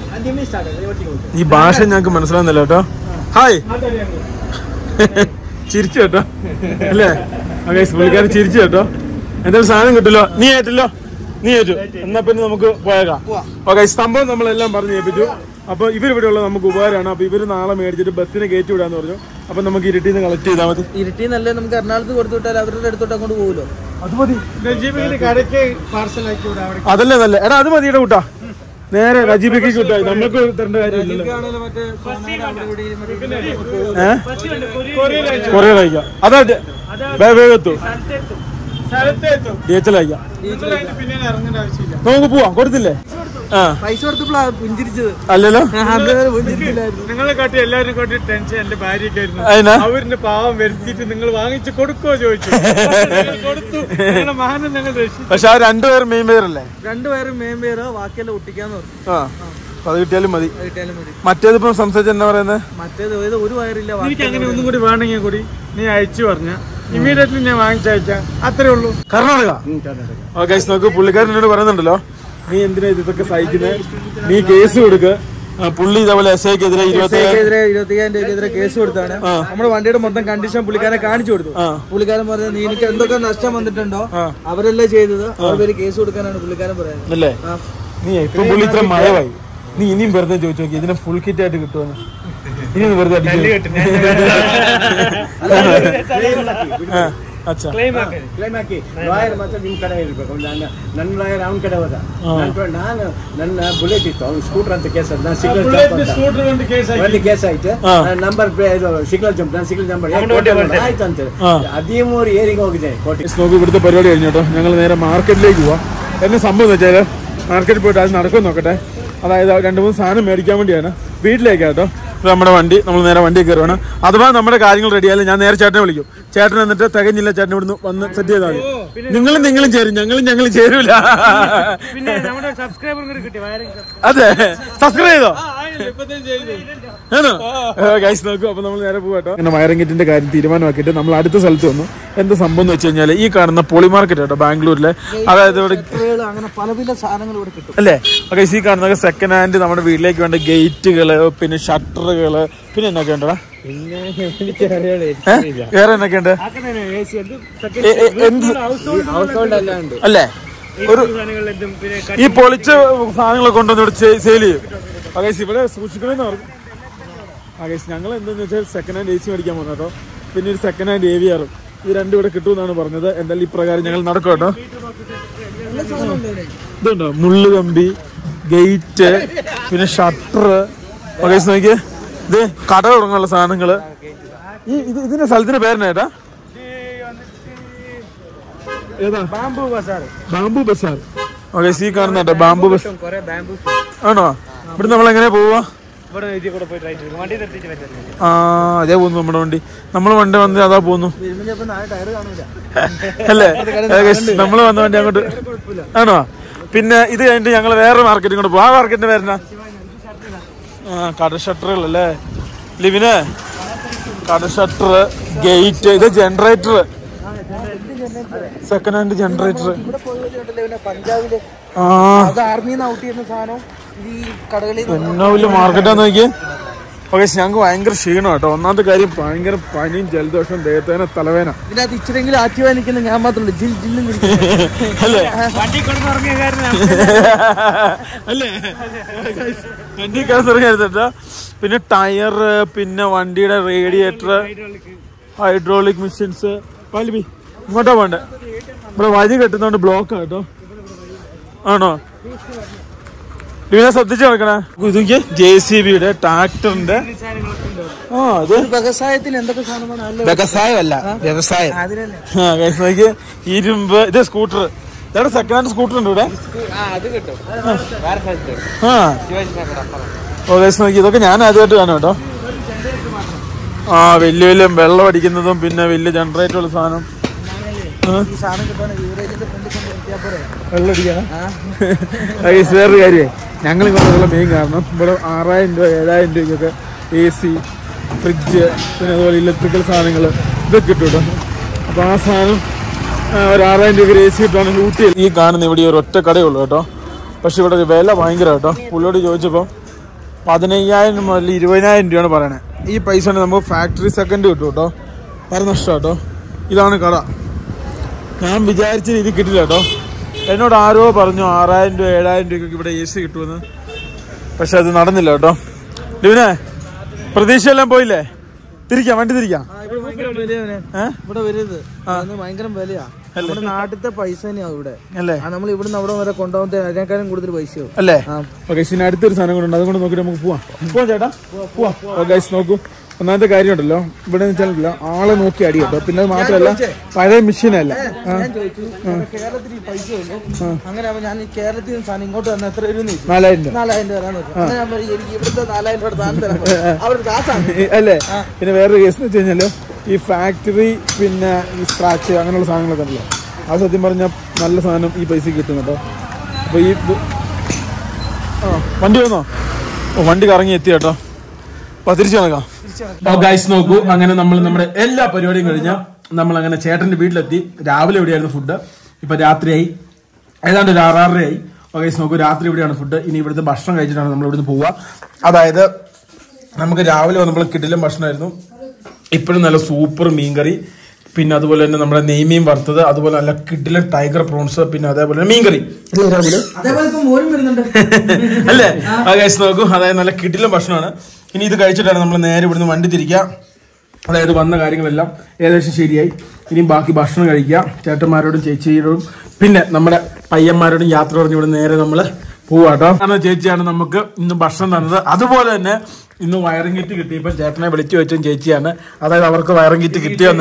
ഈ ഭാഷ ഞങ്ങക്ക് മനസ്സിലാവുന്നില്ല കേട്ടോ ഹായ് ചിരിച്ചു കേട്ടോ അല്ലേ ഓക്കെ പുള്ളിക്കാരൻ ചിരിച്ചു കേട്ടോ എന്തായാലും സാധനം കിട്ടില്ലോ നീ ഏറ്റല്ലോ നീ ഏറ്റു എന്നാ പിന്നെ നമുക്ക് പോയേക്കാം ഓക്കെ സംഭവം നമ്മളെല്ലാം പറഞ്ഞു ഏൽപ്പിച്ചു അപ്പൊ ഇവരിവിടെ ഉള്ള നമുക്ക് ഉപകാരമാണ് അപ്പൊ ഇവര് നാളെ മേടിച്ചിട്ട് ബസ്സിനെ കയറ്റി വിടാന്ന് പറഞ്ഞു അപ്പൊ നമുക്ക് ഇരുട്ടിൽ നിന്ന് കളക്ട് ചെയ്താൽ മതി ഇരുട്ടിന്നല്ലേ നമുക്ക് എറണാകുളത്ത് കൊടുത്തു വിട്ടാൽ അവരുടെ അടുത്തോട്ട് അങ്ങോട്ട് പോകുമല്ലോ അത് മതി നജീബിന്റെ കടയ്ക്ക് പാർസലാക്കി വിടാം അവിടെ അതല്ലേ നല്ല എടാ അത് മതിയുടെ കൂട്ടാ നേരെ രജീബിക്ക് കൂട്ടാ നമുക്ക് തരേണ്ട കാര്യമില്ലല്ലോ മറ്റേ സോനയുടെ അവിടെ ഇവിടെയും മറ്റേ ഏഹ് കൊറിയർ അയക്കാം അതാ വേഗം എത്തും സ്ഥലത്തെത്തും ഡി എച്ച് എൽ അയക്കാം നിങ്ങളതിന് പിന്നാലെ ഇറങ്ങേണ്ട ആവശ്യമില്ല നമുക്ക് പോവാം കൊടുത്തില്ലേ ആ പൈസ കൊടുത്തപ്പോഴാണ് പുഞ്ചിരിച്ചത് അല്ലല്ലോ അതുവരെ പുഞ്ചിരിച്ചില്ലായിരുന്നു നിങ്ങളെ കാട്ടി എല്ലാവരും കാട്ടി ടെൻഷൻ എന്റെ ഭാര്യക്കായിരുന്നു അതിനാ അവരിന്റെ പാവം വരുത്തിയിട്ട് നിങ്ങൾ വാങ്ങിച്ചു കൊടുക്കോ ചോദിച്ചു ഞങ്ങൾ കൊടുത്തു നിങ്ങളുടെ മാനം ഞങ്ങൾ രക്ഷിച്ചു പക്ഷെ ആ രണ്ടുപേരും മെയിൻ പേരല്ലേ രണ്ടുപേരും മെയിൻ പേര് ബാക്കിയെല്ലാം ഒട്ടിക്കാന്ന് പറഞ്ഞു ആ അപ്പൊ അത് കിട്ടിയാലും മതി അത് കിട്ടിയാലും മതി മറ്റേതിപ്പം സംസാരിച്ച എന്നാ പറയുന്നത് മറ്റേത് ഏത് ഒരു വയറില്ല എനിക്ക് അങ്ങനെ ഒന്നും കൂടി വേണമെങ്കിൽ കൂടി നീ അയച്ചു പറഞ്ഞ ഇമ്മീഡിയറ്റ്ലി ഞാൻ വാങ്ങിച്ചയച്ചാ അത്രേ ഉള്ളൂ കർണാടക ഓക്കെ നോക്ക് പുള്ളിക്കാരൻ എന്നോട് പറയുന്നുണ്ടല്ലോ നീ എന്തിനാ ഇതൊക്കെ സഹിക്കുന്നത് നീ കേസ് കൊടുക്ക് ആ, പുള്ളി ഇതേപോലെ എസ് ഐക്കെതിരെ ഇരുപത്തി എതിരെ ഇരുപത്തിയ്യായിരം രൂപയ്ക്കെതിരെ കേസ് കൊടുത്താണ് നമ്മുടെ വണ്ടിയുടെ മൊത്തം കണ്ടീഷൻ പുള്ളിക്കാരെ കാണിച്ചു കൊടുത്തു പുള്ളിക്കാരൻ പറഞ്ഞത് നീ എനിക്ക് എന്തൊക്കെ നഷ്ടം വന്നിട്ടുണ്ടോ അവരല്ലേ ചെയ്തത് അവർ പേര് കേസ് കൊടുക്കാനാണ് പുള്ളിക്കാരൻ പറയുന്നത് അല്ലേ നീ ഇപ്പൊ പുള്ളി ഇത്ര മഴവായി നീ ഇനിയും വെറുതെ ചോദിച്ചു നോക്കി ഇതിനെ ഫുൾ കിറ്റ് ആയിട്ട് കിട്ടുമെന്ന് ഇനി ഒന്ന് വെറുതെ അടിക്കും ആ, അച്ഛಾ ಕ್ಲೈಮ್ ಹಾಕಿ ಲಾಯರ್ ಮಾತ್ರ ನಿಮ್ ಕಡೆ ಇರ್ಬೇಕು ನನ್ನ ನನ್ನ ಲಾಯರ್ ಅವನ ಕಡೆ ಹೋದ ನಾನ್- ನಾನು ನನ್ನ ಬುಲೆಟ್ ಇತ್ತು ಅವ್ನು ಸ್ಕೂಟರ್ ಅಂತ ಕೇಸ್ ನಾನು ಸಿಗ್ನಲ್ ಜಂಪ್ ಅಂತ ಸ್ಕೂಟರ್ ಒಂದು ಕೇಸ್ ಒಂದು ಕೇಸ್ ಆಯ್ತು ಹಾ. ನಂಬರ್ ಇದು ಸಿಗ್ನಲ್ ಜಂಪ್ ನಾನು ಸಿಗ್ನಲ್ ಜಂಪ್ ಆಯ್ತು ಅಂತ ಹಾ. ಹದಿಮೂರು ಏರಿಗೆ ಹೋಗಿದೆ ಕೋಟಿ നോക്കി ഇവിടുത്തെ പരിപാടി കഴിഞ്ഞു കേട്ടോ ഞങ്ങൾ നേരെ മാർക്കറ്റിലേക്ക് പോവാം എന്നെ സംഭവം എന്ന് വെച്ചാൽ മാർക്കറ്റിൽ പോയിട്ട് അത് നടക്കും നോക്കട്ടെ അതായത് രണ്ട് മൂന്ന് സാധനം മേടിക്കാൻ വേണ്ടിയാണ് വീട്ടിലേക്ക് കേട്ടോ ഇത് നമ്മുടെ വണ്ടി നമ്മൾ നേരെ വണ്ടി കയറുവാണ് അഥവാ നമ്മുടെ കാര്യങ്ങൾ റെഡിയായാലും ഞാൻ നേരെ ചേട്ടനെ വിളിക്കും ചേട്ടൻ എന്നിട്ട് തികഞ്ഞില്ല ചേട്ടൻ ഇവിടുന്ന് വന്ന് സെറ്റ് ചെയ്താൽ മതി നിങ്ങളും നിങ്ങളും ചേരും ഞങ്ങളും ഞങ്ങളും ചേരൂല പിന്നെ നമ്മുടെ സബ്സ്ക്രൈബർ കൂടി കിട്ടി വയറിംഗ് അതെ സബ്സ്ക്രൈബ് ചെയ്തോ ഇപ്പത്തേം ചെയ്തു ആണോ ഗൈസ് നോക്കൂ അപ്പൊ നമ്മൾ നേരെ പോകട്ടോ അങ്ങനെ വയറിംഗ് കിറ്റിന്റെ കാര്യം തീരുമാനമാക്കിയിട്ട് നമ്മൾ അടുത്ത സ്ഥലത്ത് വന്നു എന്ത് സംഭവം എന്ന് വെച്ച് കഴിഞ്ഞാൽ ഈ കാണുന്ന പോളി മാർക്കറ്റ് കേട്ടോ ബാംഗ്ലൂരിലെ അതായത് ഇവിടെ ട്രേകൾ അങ്ങനെ പല പല സാധനങ്ങൾ ഇവിടെ കിട്ടും അല്ലേ ഓക്കെ ഈ കാണുന്ന സെക്കൻഡ് ഹാൻഡ് നമ്മുടെ വീട്ടിലേക്ക് വേണ്ട ഗേറ്റുകള് പിന്നെ ഷട്ടറുകള് പിന്നെ എന്നൊക്കെ ഉണ്ടോ വേറെ എന്നൊക്കെ ഉണ്ട് എ- എ- എന്ത് അല്ലേ ഒരു പിന്നെ ഈ പൊളിച്ച സാധനങ്ങളൊക്കെ കൊണ്ടുവന്ന് ഇവിടെ സെയിൽ ചെയ്യും ഓക്കെ ഇവിടെ സൂക്ഷിക്കണമെന്ന് പറഞ്ഞു ഓക്കെ ഞങ്ങൾ എന്താന്ന് വെച്ചാൽ സെക്കൻഡ് ഹാൻഡ് എ സി മേടിക്കാൻ പോകുന്നത് കേട്ടോ പിന്നെ ഒരു സെക്കൻഡ് ഹാൻഡ് എ വി ആറും ഇത് രണ്ടും ഇവിടെ കിട്ടുമെന്നാണ് പറഞ്ഞത് എന്തായാലും ഈ പ്രകാരം ഞങ്ങൾ നടക്കും കേട്ടോ ഇതുണ്ടോ മുള്ളു കമ്പി ഗേറ്റ് പിന്നെ ഷട്ടർ ഓക്കെ നോക്കിയേ ഇത് കട തുടങ്ങാനുള്ള സാധനങ്ങള് ഈ ഇത് ഇതിന്റെ സ്ഥലത്തിന്റെ പേരെന്നാ ഏട്ടാ ഏതാ ബാമ്പു ബസാർ ബാംബു ബസാർ ഓക്കെ സീ കാണുന്ന കേട്ടോ ബാംബു ബസ് കുറെ ബാംബൂ ആണോ ഇവിടെ നമ്മൾ എങ്ങനെ പോവാ ഇവിടെ ഇതിൽ കൂടെ പോയി ട്രൈ ചെയ്തു വണ്ടി നിർത്തിയിട്ട് പറ്റില്ല ആ അതേ പോകുന്നു നമ്മുടെ വണ്ടി നമ്മളെ വണ്ടി വന്ന് അതാ പോകുന്നു വരുമ്പോ ചിലപ്പോ നാളെ ടയർ കാണൂല അല്ലേ നമ്മൾ വന്ന വണ്ടി അങ്ങോട്ട് ആണോ പിന്നെ ഇത് കഴിഞ്ഞിട്ട് ഞങ്ങൾ വേറെ മാർക്കറ്റിൽ കൂടെ പോകും ആ മാർക്കറ്റിന്റെ പേരെന്നാ ആ കട ഷട്ടറുകൾ അല്ലേ ലിവിന് കട ഷട്ടർ ഗേറ്റ് ഇത് ജനറേറ്റർ സെക്കൻഡ് ഹാൻഡ് ജനറേറ്റർ ഇവിടെ പോയി കഴിഞ്ഞിട്ടുണ്ടെങ്കിൽ പിന്നെ പഞ്ചാബില് ആ അത് ആർമിന്ന് ഔട്ട് ചെയ്യുന്ന സാധനം ഇത് ഈ കടകളിൽ നിന്ന് എന്നാ വലിയ മാർക്കറ്റാന്ന് നോക്കിയേ ഓക്കെ ഞങ്ങൾക്ക് ഭയങ്കര ക്ഷീണം കേട്ടോ ഒന്നാമത്തെ കാര്യം ഭയങ്കര പനിയും ജലദോഷവും ദേഹത്തേന തലവേന ഇതിനകത്ത് ഇച്ചിരെങ്കിലും ആക്റ്റീവായി നിൽക്കുന്ന ഞാൻ മാത്രമല്ല ജിൽ ജില്ലും വിളിക്കും അല്ലേ വണ്ടി കൊടുത്തിറങ്ങിയ കാരണം അല്ലേ വണ്ടി കയറുന്നിട്ട് പിന്നെ ടയർ പിന്നെ വണ്ടിയുടെ റേഡിയേറ്റർ ഹൈഡ്രോളിക് മെഷീൻസ് പാലിബി ഇങ്ങോട്ടാ പോണ്ടേ ഇവിടെ വഴി കെട്ടുന്നോണ്ട് ബ്ലോക്ക് കേട്ടോ ആണോ ഇതിനെ ശ്രദ്ധിച്ച് നടക്കണേ ഇതൊക്കെ ജെ സി ബിയുടെ ട്രാക്ടറിന്റെ ആ അത് വ്യവസായത്തിന് എന്തൊക്കെ സാധനമാണ് അല്ല വ്യവസായമല്ല വ്യവസായം അതിനല്ലേ ആ guys, നോക്കിയേ ഇരുമ്പ് ഇത് സ്കൂട്ടർ ഇതാണ് സെക്കൻഡ് ഹാൻഡ് സ്കൂട്ടർ ഉണ്ട് ഇവിടെ അത് കിട്ടും ആ ഓ ഗൈസ് നോക്കി ഇതൊക്കെ ഞാൻ ആദ്യമായിട്ട് കാണാം കേട്ടോ ആ വലിയ വലിയ വെള്ളം അടിക്കുന്നതും പിന്നെ വലിയ ജനറേറ്റർ ഉള്ള സാധനം ആ, ഈ സാധനം കിട്ടാൻ യൂറേജിന്റെ ഫ്രണ്ടിൽ കൊണ്ട് നിർത്തിയാൽ പോരെ വെള്ളം അടിക്കാനാ ഗൈസ് വേറൊരു കാര്യമേ ഞങ്ങൾ ഇങ്ങോട്ടുള്ള മെയിൻ കാരണം ഇവിടെ ആറായിരം രൂപ ഏഴായിരം രൂപയ്ക്കൊക്കെ എ സി ഫ്രിഡ്ജ് പിന്നെ അതുപോലെ ഇലക്ട്രിക്കൽ സാധനങ്ങൾ ഇതൊക്കെ കിട്ടും കേട്ടോ അപ്പോൾ ആ സാധനം ആ, ഒരു ആറായിരം രൂപ എ സി കിട്ടുവാണെങ്കിൽ ഊട്ടി ഈ കാണുന്ന ഇവിടെ ഒരു ഒറ്റ കടയുള്ളൂ കേട്ടോ പക്ഷെ ഇവിടെ വില ഭയങ്കര കേട്ടോ പുള്ളിയോട് ചോദിച്ചപ്പോൾ പതിനയ്യായിരം മുതൽ ഇരുപതിനായിരം രൂപയാണ് പറയണേ ഈ പൈസ കൊണ്ട് നമുക്ക് ഫാക്ടറി സെക്കൻഡ് കിട്ടും കേട്ടോ പരനഷ്ടം കേട്ടോ ഇതാണ് കട ഞാൻ വിചാരിച്ച രീതി കിട്ടില്ല കേട്ടോ എന്നോട് ആരോ പറഞ്ഞു ആറായിരം രൂപ ഏഴായിരം രൂപയ്ക്ക് ഇവിടെ എ സി കിട്ടുമെന്ന് പക്ഷെ അത് നടന്നില്ല കേട്ടോ ലിവിനെ പ്രതീക്ഷയെല്ലാം പോയില്ലേ തിരിക്കാം വണ്ടി തിരിക്കാം ഏ? ഇവിടെ വരരുത് അതിന് ഭയങ്കര വിലയാ നമ്മുടെ നാട്ടിലത്തെ പൈസ തന്നെയാവും ഇവിടെ അല്ലേ ആ നമ്മൾ ഇവിടുന്ന് അവിടെ വരെ കൊണ്ടുപോകുന്നത് അതിനേക്കാളും കൂടുതൽ പൈസയാവും അല്ലേ ആ. ഓക്കെ ഇനി അടുത്തൊരു സാധനം കൂടെ ഉണ്ട് അതുകൊണ്ട് നോക്കിയിട്ട് നമുക്ക് പോവാം പോവാം ചേട്ടാ പോവാം ഗൈസ് നോക്കൂ ഒന്നാമത്തെ കാര്യം ഉണ്ടല്ലോ ഇവിടെ വെച്ചാലല്ലോ ആളെ നോക്കി അടി കേട്ടോ പിന്നെ അത് മാത്രമല്ല പഴയ മെഷീനല്ല ഞാൻ ചോദിച്ചു നമ്മുടെ കേരളത്തിൽ ഈ പൈസ ഉള്ളൂ അങ്ങനെ ആവുമ്പോ ഞാൻ ഈ കേരളത്തിൽ നിന്ന് സാധനം ഇങ്ങോട്ട് വന്ന എത്ര രൂപ ചോദിച്ചു നാലായിരം രൂപ നാലായിരം രൂപ തരാന്ന് വെച്ചു അങ്ങനെ ഞാൻ പറഞ്ഞു, എനിക്ക് ഇവിടുത്തെ നാലായിരം രൂപ സാധനം തരാൻ പറഞ്ഞു. അവരുടെ കാശാണ് ഈ- അല്ലേ പിന്നെ വേറൊരു കേസ് എന്ന് വെച്ച് കഴിഞ്ഞാല് ഈ ഫാക്ടറി പിന്നെ ഈ സ്ക്രാച്ച് അങ്ങനെയുള്ള സാധനങ്ങളൊക്കെ ഉണ്ടല്ലോ അത് സത്യം പറഞ്ഞാൽ നല്ല സാധനം ഈ പൈസ കിട്ടും കേട്ടോ അപ്പൊ ഈ ഇത്- ആ വണ്ടി വന്നോ ഓ വണ്ടി കറങ്ങി എത്തി കേട്ടോ അപ്പൊ തിരിച്ചു നടക്കാം ഗൈസ് നോക്കൂ അങ്ങനെ നമ്മൾ നമ്മുടെ എല്ലാ പരിപാടിയും കഴിഞ്ഞ നമ്മൾ അങ്ങനെ ചേട്ടന്റെ വീട്ടിലെത്തി രാവിലെ എവിടെയായിരുന്നു ഫുഡ് ഇപ്പൊ രാത്രിയായി ഏതാണ്ട് ഒരു ആറാറരയായി ഗൈസ് നോക്കൂ രാത്രി ഇവിടെയാണ് ഫുഡ് ഇനി ഇവിടുത്തെ ഭക്ഷണം കഴിച്ചിട്ടാണ് നമ്മൾ ഇവിടുന്ന് പോവുക അതായത് നമുക്ക് രാവിലെ നമ്മൾ കിടിലം ഭക്ഷണമായിരുന്നു ഇപ്പോഴും നല്ല സൂപ്പർ മീൻകറി പിന്നെ അതുപോലെ തന്നെ നമ്മുടെ നെയ്മീൻ വറുത്തത് അതുപോലെ നല്ല കിടിലൻ ടൈഗർ പ്രോൺസ് പിന്നെ അതേപോലെ തന്നെ മീൻകറി ഇല്ലേ രാവിലെ അതേപോലെ ഇപ്പൊ മോരും വരുന്നുണ്ട് അല്ലേ ആ കഴിച്ച് നോക്കൂ അതായത് നല്ല കിടിലം ഭക്ഷണമാണ് ഇനി ഇത് കഴിച്ചിട്ടാണ് നമ്മൾ നേരെ ഇവിടുന്ന് വണ്ടി തിരിക്കുക അതായത് വന്ന കാര്യങ്ങളെല്ലാം ഏകദേശം ശരിയായി ഇനി ബാക്കി ഭക്ഷണം കഴിക്കുക ചേട്ടന്മാരോടും ചേച്ചിയോടും പിന്നെ നമ്മുടെ പയ്യന്മാരോടും യാത്ര പറഞ്ഞ് ഇവിടെ നേരെ നമ്മൾ പോവാട്ടോ കാരണം ചേച്ചിയാണ് നമുക്ക് ഇന്ന് ഭക്ഷണം തന്നത് അതുപോലെ തന്നെ ഇന്ന് വയറിംഗ് കിറ്റ് കിട്ടിയപ്പോൾ ചേട്ടനെ വിളിച്ചു വെച്ചും ചേച്ചിയാണ് അതായത് അവർക്ക് വയറിംഗ് കിറ്റ് കിട്ടിയെന്ന്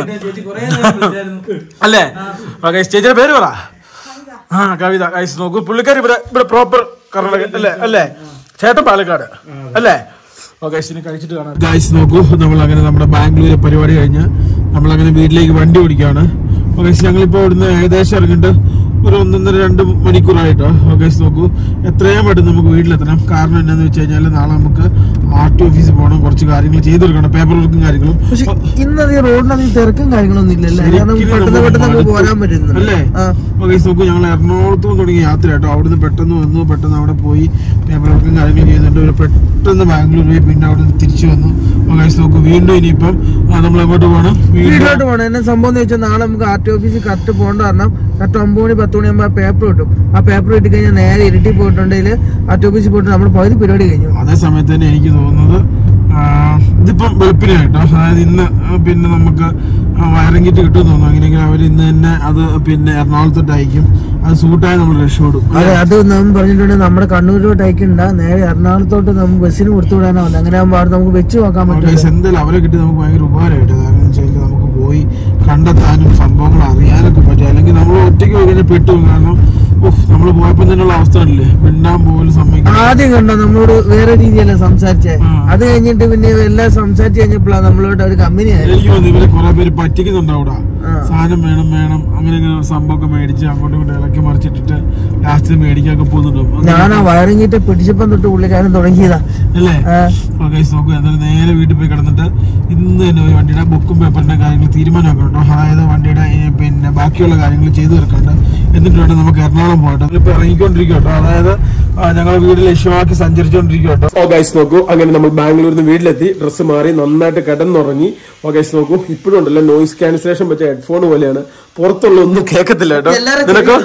അല്ലേ ഓക്കെ ചേച്ചിയുടെ പേര് പറ ആ കവിത ഗൈസ് നോക്കൂ പുള്ളിക്കാരി ഇവിടെ ഇവിടെ പ്രോപ്പർ കർണാടക അല്ലേ അല്ലേ ചേട്ടൻ പാലക്കാട് അല്ലേ ഓക്കെ ഇനി കഴിച്ചിട്ട് കാണാം ഗൈസ് നോക്കൂ നമ്മൾ അങ്ങനെ നമ്മുടെ ബാംഗ്ലൂരിലെ പരിപാടി കഴിഞ്ഞ് നമ്മൾ അങ്ങനെ വീട്ടിലേക്ക് വണ്ടി ഓടിക്കുകയാണ് ഓക്കെ ഞങ്ങളിപ്പോ ഇവിടുന്ന് ഏകദേശം ഇറങ്ങിയിട്ട് ഒരു ഒന്നൊന്നര രണ്ട് മണിക്കൂറായിട്ടോ ഓക്കെ നോക്കൂ എത്രയും പെട്ടെന്ന് നമുക്ക് വീട്ടിലെത്തണം കാരണം എന്താന്ന് വെച്ച് കഴിഞ്ഞാൽ നാളെ നമുക്ക് ആർ ടി ഓഫീസിൽ പോകണം കുറച്ച് കാര്യങ്ങൾ ചെയ്തു കൊടുക്കണം പേപ്പർ വർക്കും കാര്യങ്ങളും പക്ഷെ ഇന്നത് ഈ റോഡിനകത്ത് തിരക്കും കാര്യങ്ങളൊന്നും ഇല്ലല്ലേ കാരണം ശരിക്കും പെട്ടെന്ന് നമുക്ക് പെട്ടെന്ന് നമുക്ക് മടുത്തു. പോരാൻ പറ്റുന്നു അല്ലേ ആ. ഓക്കെ നോക്കൂ ഞങ്ങൾ എറണാകുളത്ത് നിന്ന് തുടങ്ങിയ യാത്ര കേട്ടോ അവിടുന്ന് പെട്ടെന്ന് വന്നു പെട്ടെന്ന് അവിടെ പോയി പേപ്പർ വർക്കും കാര്യങ്ങളും ചെയ്തിട്ട് ഒരു പെട്ടെന്ന് ബാംഗ്ലൂർ പോയി പിന്നെ അവിടെ നിന്ന് തിരിച്ചു വന്നു ഓക്കെ നോക്കൂ വീണ്ടും ഇനിയിപ്പം നമ്മൾ എങ്ങോട്ട് പോകണം വീണ്ടും വീട്ടിലോട്ട് പോകണം എന്നെ സംഭവം എന്ന് വെച്ചാൽ നാളെ നമുക്ക് ആർ ടി ഓഫീസിൽ കറക്റ്റ് പോകേണ്ട കാരണം കറക്റ്റ് ഒമ്പത് മണി പത്ത് മണിയാകുമ്പോൾ ആ പേപ്പർ കിട്ടും ആ പേപ്പർ കിട്ടി കഴിഞ്ഞാൽ നേരെ ഇരുട്ടി പോയിട്ടുണ്ടെങ്കിൽ ആർ ടി ഓഫീസിൽ പോയിട്ട് നമ്മൾ പകുതി പരിപാടി കഴിഞ്ഞു അതേ സമയത്ത് തന്നെ എനിക്ക് തോന്നുന്നത് ആ, ഇതിപ്പം വെളുപ്പിനാണ് കേട്ടോ അതായത് ഇന്ന് ആ, പിന്നെ നമുക്ക് വയറിംഗ് കിറ്റ് കിട്ടുമെന്ന് തോന്നുന്നു അങ്ങനെയെങ്കിൽ അവർ ഇന്ന് തന്നെ അത് പിന്നെ എറണാകുളത്തോട്ട് അയക്കും അത് സൂട്ടായി നമ്മൾ രക്ഷപ്പെടും അതെ അത് നമ്മൾ പറഞ്ഞിട്ടുണ്ടെങ്കിൽ നമ്മുടെ കണ്ണൂരിലോട്ട് അയക്കണ്ട നേരെ എറണാകുളത്തോട്ട് നമ്മൾ ബസ്സിന് കൊടുത്തു വിടാനോ അങ്ങനെ ആകുമ്പോൾ അവിടെ നമുക്ക് വെച്ച് നോക്കാൻ പറ്റും ഗൈസ്, എന്തായാലും അവരെ കിട്ടി നമുക്ക് ഭയങ്കര ഉപകാരമായിട്ട് കാരണം എന്ന് വെച്ചാൽ നമുക്ക് പോയി കണ്ടെത്താനും സംഭവങ്ങൾ അറിയാനൊക്കെ പറ്റും അല്ലെങ്കിൽ നമ്മൾ ഒറ്റയ്ക്ക് പോയി കഴിഞ്ഞാൽ പെട്ടു പോകും. കാരണം നമ്മൾ പോയപ്പോൾ തന്നെയുള്ള അവസ്ഥ അല്ലേ മിണ്ടാൻ പോലും സമ്മതിക്കും ആദ്യം കണ്ടോ നമ്മളോട് വേറെ രീതിയല്ലേ സംസാരിച്ചേ ആ. അത് കഴിഞ്ഞിട്ട് പിന്നെ എല്ലാം സംസാരിച്ച് കഴിഞ്ഞപ്പോഴാണ് നമ്മളോട് ഒരു കമ്പനി ആയത് എനിക്ക് തോന്നുന്നു ഇവരെ കുറെ പേര് പറ്റിക്കുന്നുണ്ട് അവിടെ ആ. സാധനം വേണം വേണം അങ്ങനെ ഇങ്ങനെ ഒരു സംഭവമൊക്കെ മേടിച്ച് അങ്ങോട്ടും ഇങ്ങോട്ടും ഇളക്കി മറിച്ചിട്ടിട്ട് ലാസ്റ്റ് മേടിക്കാനൊക്കെ പോകുന്നുണ്ടോ ഞാൻ ആ വയറിങ്ങിട്ട് പിടിച്ചപ്പം തൊട്ട് പുള്ളിക്കാരൻ തുടങ്ങിയതാ അല്ലേ ആ. ഓക്കെ നോക്കൂ എന്നാലും നേരെ വീട്ടിൽ പോയി കിടന്നിട്ട് ഇന്ന് തന്നെ ഒരു വണ്ടിയുടെ ബുക്കും പേപ്പറിന്റെ കാര്യങ്ങൾ തീരുമാനമാക്കണം കേട്ടോ അതായത് വണ്ടിയുടെ ഈ പിന്നെ ബാക്കിയുള്ള കാര്യങ്ങൾ ചെയ്തു തീർക്കണ്ട എന്നിട്ട് വേണം നമുക്ക് എറണാകുളം പോകട്ടെ ഇപ്പൊ ഇറങ്ങിക്കൊണ്ടിരിക്കും കേട്ടോ അതായത് ഞങ്ങൾ വീട് ലക്ഷ്യമാക്കി സഞ്ചരിച്ചുകൊണ്ടിരിക്കും കേട്ടോ ഓ ഗൈസ് നോക്കൂ അങ്ങനെ നമ്മൾ ബാംഗ്ലൂരിൽ നിന്ന് വീട്ടിലെത്തി ഡ്രസ്സ് മാറി നന്നായിട്ട് കിടന്നുറങ്ങി ഓ ഗൈസ് നോക്കൂ ഇപ്പോഴും ഉണ്ടല്ലോ നോയിസ് ക്യാൻസലേഷൻ പറ്റിയ ഹെഡ്ഫോൺ പോലെയാണ് പുറത്തുള്ള ഒന്നും കേൾക്കത്തില്ല കേട്ടോ നിനക്കോ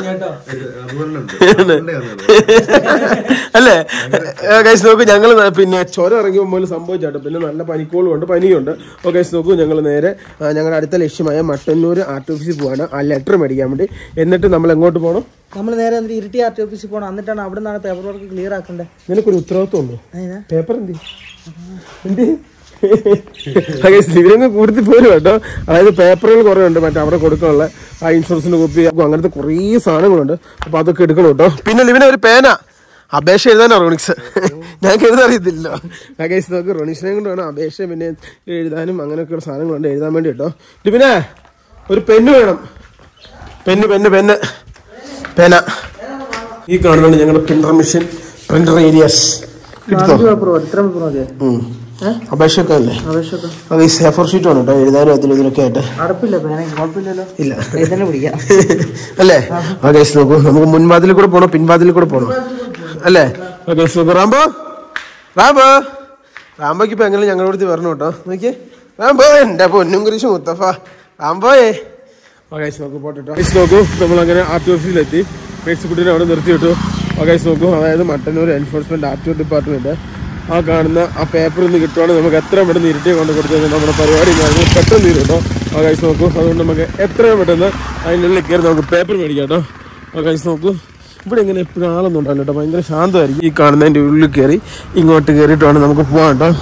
അല്ലേ ഗൈസ് നോക്കൂ ഞങ്ങൾ പിന്നെ ചുരം ഇറങ്ങിയപ്പോൾ മുതൽ സംഭവിച്ചാട്ടോ പിന്നെ നല്ല പനിക്കോളും ഉണ്ട് പനിയുണ്ട് ഓ ഗൈസ് നോക്കൂ ഞങ്ങൾ നേരെ ആ, ഞങ്ങളുടെ അടുത്ത ലക്ഷ്യമായ മട്ടന്നൂർ ആർട്ട് ഓഫീസിൽ പോവാണ് ആ ലെറ്റർ മേടിക്കാൻ വേണ്ടി എന്നിട്ട് നമ്മൾ എങ്ങോട്ട് പോകണം നമ്മൾ നേരെ എന്നിട്ട് ഇരിട്ടി ആർ ടി ഓഫീസിൽ പോകണം എന്നിട്ടാണ് അവിടെ നിന്നാണ് പേപ്പർ വർക്ക് ക്ലിയർ ആക്കണ്ടേ നിനക്കൊരു ഉത്തരവാദിത്വം ഉണ്ടോ അതിനാ പേപ്പർ എന്ത് എന്ത് ഇവരങ്ങ് കൂടുതൽ പോരും കേട്ടോ അതായത് പേപ്പറുകൾ കുറേ ഉണ്ട് മറ്റേ അവിടെ കൊടുക്കാനുള്ള ആ ഇൻഷുറൻസിന്റെ കോപ്പി അങ്ങനത്തെ കുറേ സാധനങ്ങളുണ്ട് അപ്പൊ അതൊക്കെ എടുക്കണം കേട്ടോ പിന്നെ ഇവനെ ഒരു പേന അപേക്ഷ എഴുതാനോ റോണിക്സ് ഞങ്ങൾക്ക് എഴുതാൻ അറിയത്തില്ല കേസ് നോക്ക് റോണിക്സിനെ കൊണ്ട് വേണം അപേക്ഷ പിന്നെ എഴുതാനും അങ്ങനെയൊക്കെയുള്ള സാധനങ്ങളുണ്ട് എഴുതാൻ വേണ്ടി കേട്ടോ പിന്നെ ഒരു പെണ്ണ് വേണം പെണ്ണ് പെണ്ണ് പെണ്ണ് പേന ഈ കാണുന്നുണ്ട് ഞങ്ങളുടെ പ്രിന്റർ മെഷീൻ പ്രിന്റർ ഏരിയാസ് എടുത്തോ പേപ്പർ ഇത്ര പേപ്പർ മതിയോ അപേക്ഷയൊക്കെ അല്ലേ ആവശ്യമൊക്കെ അത് ഈ സേഫർ ഷീറ്റ് ആണ് കേട്ടോ എഴുതാനും അതിലും ഇതിലൊക്കെ ആയിട്ട് അടപ്പില്ല പേന കുഴപ്പമില്ലല്ലോ ഇല്ല തന്നെ പിടിക്കാം അല്ലേ ആ കേസ് നോക്കൂ നമുക്ക് മുൻവാതിൽ കൂടെ പോണോ പിൻവാതിൽ കൂടെ പോണോ അല്ലേ ആ കേസ് നോക്കൂ റാംബോ റാംബോ റാംബോക്ക് ഇപ്പൊ എങ്ങനെ ഞങ്ങളുടെ അടുത്ത് വരണം കേട്ടോ നോക്കിയേ റാംബോ എന്റെ പൊന്നും കുരിശ് മുത്തഫ റാംബോയേ ആ കേസ് നോക്കൂ പോട്ടെ കേസ് നോക്കൂ നമ്മൾ അങ്ങനെ ആർ ടി ഓഫീസിലെത്തി മേഴ്സിക്കുട്ടിനെ അവിടെ നിർത്തി വിട്ടു ആ കേസ് നോക്കൂ അതായത് Mattannur enforcement R T O department ആ കാണുന്ന ആ പേപ്പർ ഒന്ന് കിട്ടുവാണെങ്കിൽ നമുക്ക് എത്രയും പെട്ടെന്ന് ഇരുട്ടി കൊണ്ട് കൊടുത്തു കഴിഞ്ഞാൽ നമ്മുടെ പരിപാടി കാര്യങ്ങൾ പെട്ടെന്ന് തീരും കേട്ടോ ആ കൈസ് നോക്കൂ അതുകൊണ്ട് നമുക്ക് എത്രയും പെട്ടെന്ന് അതിനുള്ളിൽ കയറി നമുക്ക് പേപ്പർ മേടിക്കാം കേട്ടോ ആ കൈസ് നോക്കൂ ഇവിടെ ഇങ്ങനെ എപ്പോഴും ആളൊന്നും ഉണ്ടാവില്ല കേട്ടോ ഭയങ്കര ശാന്തമായിരിക്കും ഈ കാണുന്നതിൻ്റെ ഉള്ളിൽ കയറി ഇങ്ങോട്ട് കയറിയിട്ട് വേണം നമുക്ക് പോകാം കേട്ടോ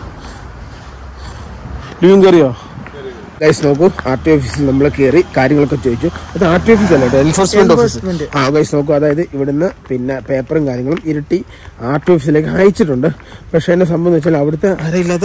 ലിവിങ് കയറിയോ ഗൈസ് നോക്കൂ ആർ ടി ഓഫീസിൽ നമ്മൾ കയറി കാര്യങ്ങളൊക്കെ ചോദിച്ചു അത് ആർ ടി ഓഫീസ് അല്ല കേട്ടോ എൻഫോഴ്സ്മെന്റ് ഓഫീസ് ആ ഗൈസ് നോക്കൂ അതായത് ഇവിടുന്ന് പിന്നെ പേപ്പറും കാര്യങ്ങളും ഇരുട്ടി ആർ ടി ഓഫീസിലേക്ക് അയച്ചിട്ടുണ്ട് പക്ഷെ എന്നെ സംഭവം എന്ന് വെച്ചാൽ അവിടുത്തെ ആരെയില്ലാതെ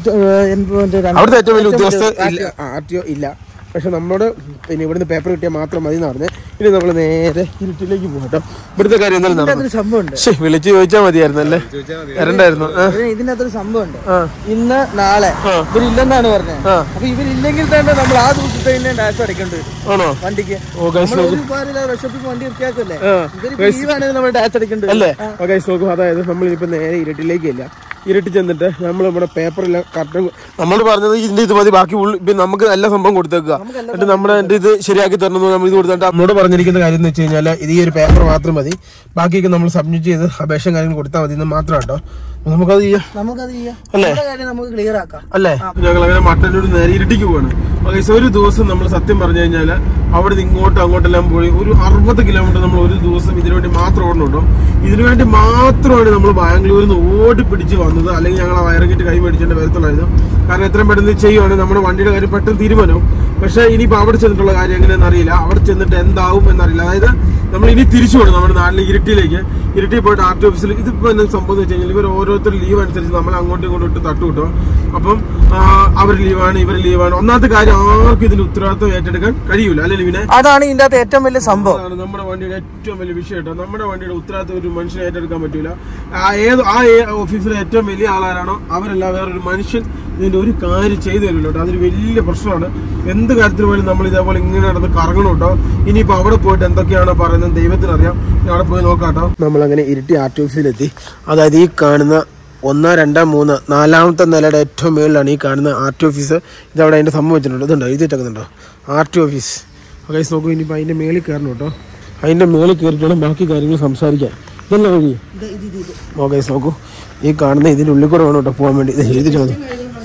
അവിടുത്തെ ഏറ്റവും വലിയ ഉദ്യോഗസ്ഥർ ആർ ടി ഒ ഇല്ല പക്ഷെ നമ്മുടെ പിന്നെ ഇവിടുന്ന് പേപ്പർ കിട്ടിയാൽ മാത്രം മതി എന്ന് പറഞ്ഞ് ഇനി നമ്മൾ നേരെ ഇരുട്ടിലേക്ക് പോകും കേട്ടോ ഇവിടുത്തെ കാര്യം എന്തായാലും നടന്നു സംഭവം ഉണ്ട് ശ്ശേ, വിളിച്ച് ചോദിച്ചാൽ മതിയായിരുന്നു അല്ലേ വരണ്ടായിരുന്നു ആ, ഇതിന്റെ അകത്തൊരു സംഭവം ഉണ്ട് ആ. ഇന്ന് നാളെ ആ. ഇവരില്ലെന്നാണ് പറഞ്ഞത് ആ. അപ്പൊ ഇവരില്ലെങ്കിൽ തന്നെ നമ്മൾ ആ ദിവസത്തെ തന്നെ ടാക്സ് അടയ്ക്കേണ്ടി വരും ആണോ വണ്ടിക്ക് ഓ ഗൈസ് നമ്മൾ നോക്കൂ ഒരു കാര്യമില്ല വിഷപ്പിക്ക് വണ്ടി വൃത്തിയാക്കല്ലേ ആ. ഇവരിപ്പോ ലീവാണെങ്കിൽ നമ്മൾ ടാക്സ് അടയ്ക്കേണ്ടി വരും അല്ലേ ഗൈസ് നോക്കൂ അതായത് നമ്മൾ ഇനിയിപ്പോ നേരെ ഇരട്ടിലേക്കില്ല ഇരട്ടി ചെന്നിട്ട് നമ്മൾ നമ്മുടെ പേപ്പറെല്ലാം കറക്റ്റ് നമ്മൾ പറഞ്ഞത് ഇതിന്റെ ഇത് മതി ബാക്കി ഉള്ളു ഇപ്പൊ നമുക്ക് എല്ലാ സംഭവം കൊടുത്തേക്കുക എന്നിട്ട് നമ്മുടെ ഇതിന്റെ ഇത് ശരിയാക്കി തരണം നമ്മൾ ഇത് കൊടുത്തിട്ട് നമ്മോട് പറഞ്ഞിരിക്കുന്ന കാര്യം എന്ന് വെച്ച് കഴിഞ്ഞാൽ ഇത് ഈ ഒരു പേപ്പർ മാത്രം മതി ബാക്കിയൊക്കെ നമ്മൾ സബ്മിറ്റ് ചെയ്ത് അപേക്ഷ കാര്യങ്ങൾ കൊടുത്താൽ മതി എന്ന് മാത്രം കേട്ടോ അപ്പൊ നമുക്കത് ചെയ്യാം നമുക്കത് ചെയ്യാം അല്ലേ? നമ്മുടെ കാര്യം നമുക്ക് ക്ലിയർ ആക്കാം അല്ലേ ഞങ്ങൾ അങ്ങനെ മട്ടന്നൂർ നേരെ ഇരട്ടിക്ക് പോവാണ് ഗൈസ് ഒരു ദിവസം നമ്മൾ സത്യം പറഞ്ഞു കഴിഞ്ഞാൽ അവിടെ നിന്ന് ഇങ്ങോട്ടും അങ്ങോട്ടെല്ലാം പോയി ഒരു അറുപത് കിലോമീറ്റർ നമ്മൾ ഒരു ദിവസം ഇതിനു വേണ്ടി മാത്രം ഓടണം കേട്ടോ ഇതിനു വേണ്ടി മാത്രമാണ് നമ്മൾ ബാംഗ്ലൂരിൽ നിന്ന് ഓടി പിടിച്ച് വന്നത് അല്ലെങ്കിൽ ഞങ്ങൾ ആ വയറങ്ങിട്ട് കൈ മേടിച്ചേണ്ട വരത്തുള്ളായിരുന്നു കാരണം എത്രയും പെട്ടെന്ന് ചെയ്യുവാണെങ്കിൽ നമ്മുടെ വണ്ടിയുടെ കാര്യം പെട്ടെന്ന് തീരുമാനവും പക്ഷേ ഇനിയിപ്പോൾ അവിടെ ചെന്നിട്ടുള്ള കാര്യം എങ്ങനെയാണെന്ന് അറിയില്ല അവിടെ ചെന്നിട്ട് എന്താവും എന്നറിയില്ല അതായത് നമ്മൾ ഇനി തിരിച്ചു വിടും നമ്മുടെ നാട്ടിലെ ഇരിട്ടിയിലേക്ക് ഇരിട്ടി പോയിട്ട് ആർ ടി ഓഫീസിൽ ഇതിപ്പോൾ എന്താ സംഭവം എന്ന് വെച്ച് കഴിഞ്ഞാൽ ഇവർ ഓരോരുത്തർ ലീവ് അനുസരിച്ച് നമ്മൾ അങ്ങോട്ടും ഇങ്ങോട്ടും ഇട്ട് തട്ടു കിട്ടും അപ്പം ആ, അവർ ലീവാണ് ഇവർ ലീവാണ് ഒന്നാമത്തെ കാര്യം ആർക്കും ഇതിന്റെ ഉത്തരവാദിത്വം ഏറ്റെടുക്കാൻ കഴിയൂല അല്ലെ ലിവിനെ അതാണ് ഇതിന്റെ അകത്ത് ഏറ്റവും വലിയ സംഭവം അതാണ് നമ്മുടെ വണ്ടിയുടെ ഏറ്റവും വലിയ വിഷയം കേട്ടോ നമ്മുടെ വണ്ടിയുടെ ഉത്തരവാദിത്വം ഒരു മനുഷ്യനെ ഏറ്റെടുക്കാൻ പറ്റൂല ആ ഏത് ആ ഏ- ഓഫീസിലെ ഏറ്റവും വലിയ ആളാരാണോ അവരല്ല വേറൊരു മനുഷ്യൻ ഇതിന്റെ ഒരു കാര്യം ചെയ്തു തരില്ല കേട്ടോ അതൊരു വലിയ പ്രശ്നമാണ് എന്ത് കാര്യത്തിന് പോലും നമ്മൾ ഇതേപോലെ ഇങ്ങനെ നടന്ന് കറങ്ങണം കേട്ടോ ഇനിയിപ്പോ അവിടെ പോയിട്ട് എന്തൊക്കെയാണോ പറയുന്നത് ദൈവത്തിനറിയാം ഇനി അവിടെ പോയി നോക്കാം കേട്ടോ നമ്മൾ അങ്ങനെ ഇരിട്ടി ആർ ടി ഓഫീസിലെത്തി അതായത് ഈ കാണുന്ന ഒന്ന് രണ്ട് മൂന്ന് നാലാമത്തെ നിലയുടെ ഏറ്റവും മുകളിലാണ് ഈ കാണുന്ന ആർ ടി ഓഫീസ് ഇതവിടെ അതിന്റെ സംഭവം വെച്ചിട്ടുണ്ട് ഇതുണ്ടോ എഴുതിയിട്ടേക്കുന്നുണ്ടോ ആർ ടി ഓഫീസ് ഓക്കെ നോക്കൂ ഇനിയിപ്പോൾ അതിന്റെ മേളിൽ കയറണം കേട്ടോ അതിന്റെ മേളിൽ കയറിയിട്ട് വേണം ബാക്കി കാര്യങ്ങൾ സംസാരിക്കാൻ ഇതല്ല വഴി ഓക്കെ നോക്കൂ ഈ കാണുന്ന ഇതിന്റെ ഉള്ളിൽ കൂടെ വേണം കേട്ടോ പോകാൻ വേണ്ടി ഇത് എഴുതിയിട്ട് മതി